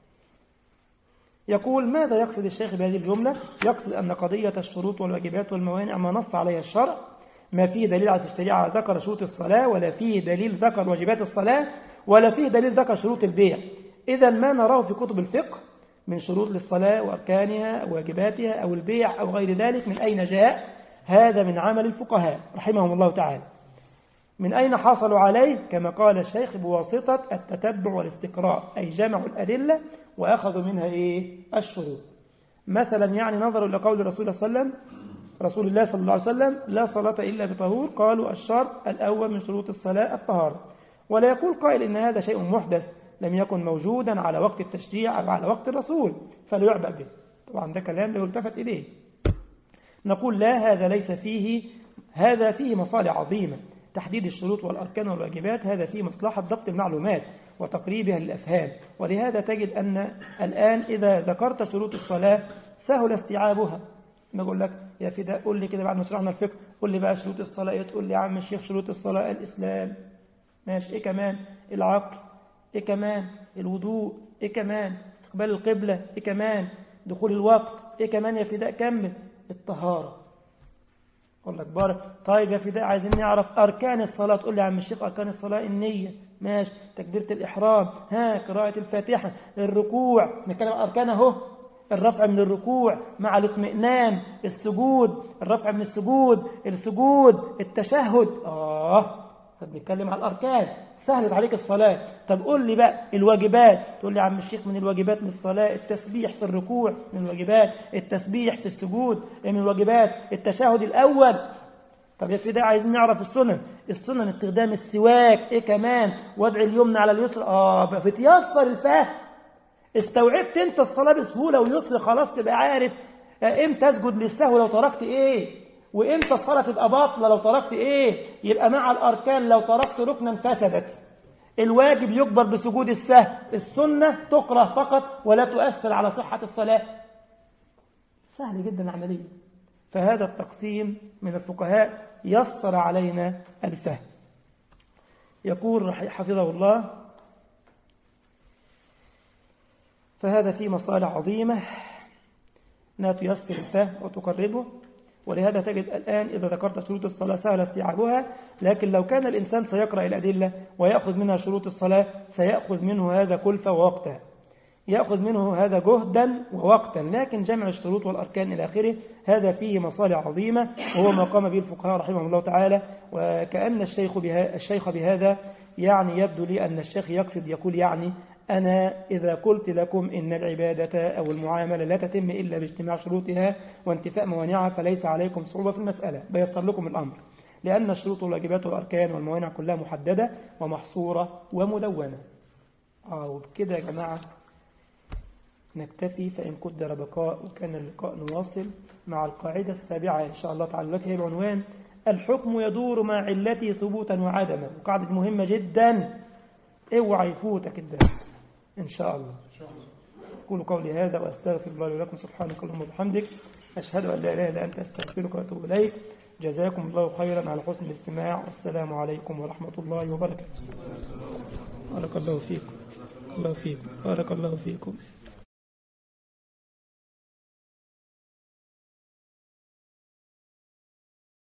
يقول ماذا يقصد الشيخ بهذه الجملة يقصد أن قضية الشروط والواجبات والموانع ما نص عليها الشرع ما فيه دليل على الشريعة ذكر شروط الصلاة ولا فيه دليل ذكر واجبات الصلاة ولا فيه دليل ذكر شروط البيع إذا ما نراه في كتب الفقه من شروط للصلاة وأركانها أو واجباتها أو البيع أو غير ذلك من أين جاء هذا من عمل الفقهاء رحمهم الله تعالى من أين حصلوا عليه كما قال الشيخ بواسطة التتبع والاستقراء أي جمعوا الأدلة وأخذوا منها إيه الشروط مثلا يعني نظروا إلى قول رسول الله صلى الله عليه وسلم رسول الله صلى الله عليه وسلم لا صلاة إلا بطهور قالوا الشرط الأول من شروط الصلاة الطهارة ولا يقول قائل إن هذا شيء محدث لم يكن موجودا على وقت التشريع أو على وقت الرسول فليعبأ به طبعا ده كلام لا يلتفت إليه نقول لا هذا ليس فيه هذا فيه مصالح عظيمة تحديد الشروط والأركان والواجبات هذا فيه مصلحة ضبط المعلومات وتقريبها للأفهام ولهذا تجد أن الآن إذا ذكرت شروط الصلاة سهل استيعابها ما أقول لك يا فداء قول لي كده بعد ما شرحنا الفقه قول لي بقى شروط الصلاة إيه تقول لي يا عم الشيخ شروط الصلاة الإسلام ماشي إيه كمان العقل إيه كمان الوضوء إيه كمان استقبال القبلة إيه كمان دخول الوقت إيه كمان يا فداء كمل الطهارة أقول لك بارك طيب يا فداء عايزين نعرف أركان الصلاة تقول لي يا عم الشيخ أركان الصلاة النية ماشي تكبيرة الإحرام ها قراءة الفاتحة الركوع نتكلم عن أركان أهو الرفع من الركوع مع الاطمئنان السجود الرفع من السجود السجود التشهد آه بنتكلم على الأركان سهلت عليك الصلاة طب قول لي بقى الواجبات تقول لي يا عم الشيخ من الواجبات من الصلاة التسبيح في الركوع من الواجبات التسبيح في السجود من الواجبات التشهد الأول طب يا فداء عايزين نعرف السنن السنن استخدام السواك ايه كمان وضع اليمنى على اليسرى اه بتيسر الفهم استوعبت انت الصلاة بسهولة ويسر خلاص تبقى عارف امتى اسجد للسهو لو تركت ايه وامتى الصلاة تبقى باطلة لو تركت ايه يبقى مع الاركان لو تركت ركنا فسدت الواجب يكبر بسجود السهو السنة تقرأ فقط ولا تؤثر على صحة الصلاة سهل جدا عمليا فهذا التقسيم من الفقهاء يسر علينا الفهم يقول حفظه الله فهذا فيه مصالح عظيمة أنها تيسر الفهم وتقربه ولهذا تجد الآن إذا ذكرت شروط الصلاة سهل استيعابها لكن لو كان الإنسان سيقرأ الأدلة ويأخذ منها شروط الصلاة سيأخذ منه هذا كلفة ووقتا يأخذ منه هذا جهدا ووقتا لكن جمع الشروط والأركان إلى آخره هذا فيه مصالح عظيمة وهو ما قام به الفقهاء رحمهم الله تعالى وكأن الشيخ, بها الشيخ بهذا يعني يبدو لي أن الشيخ يقصد يقول يعني أنا إذا قلت لكم إن العبادة أو المعاملة لا تتم إلا باجتماع شروطها وانتفاء موانعها فليس عليكم صعوبة في المسألة بيسر لكم الأمر لأن الشروط والواجبات والأركان والموانع كلها محددة ومحصورة ومدونة آه وبكده يا جماعة نكتفي فإن قدر بقاء وكان اللقاء نواصل مع القاعدة السابعة إن شاء الله تعالى التي هي بعنوان الحكم يدور مع علته ثبوتا وعدما وقاعدة مهمة جدا اوعى يفوتك الدرس إن شاء الله أقول قولي هذا وأستغفر الله لكم سبحانك اللهم وبحمدك أشهد أن لا إله إلا أنت أستغفرك وأتوب إليك جزاكم الله خيرا على حسن الاستماع والسلام عليكم ورحمة الله وبركاته بارك الله فيكم الله فيكم بارك الله فيكم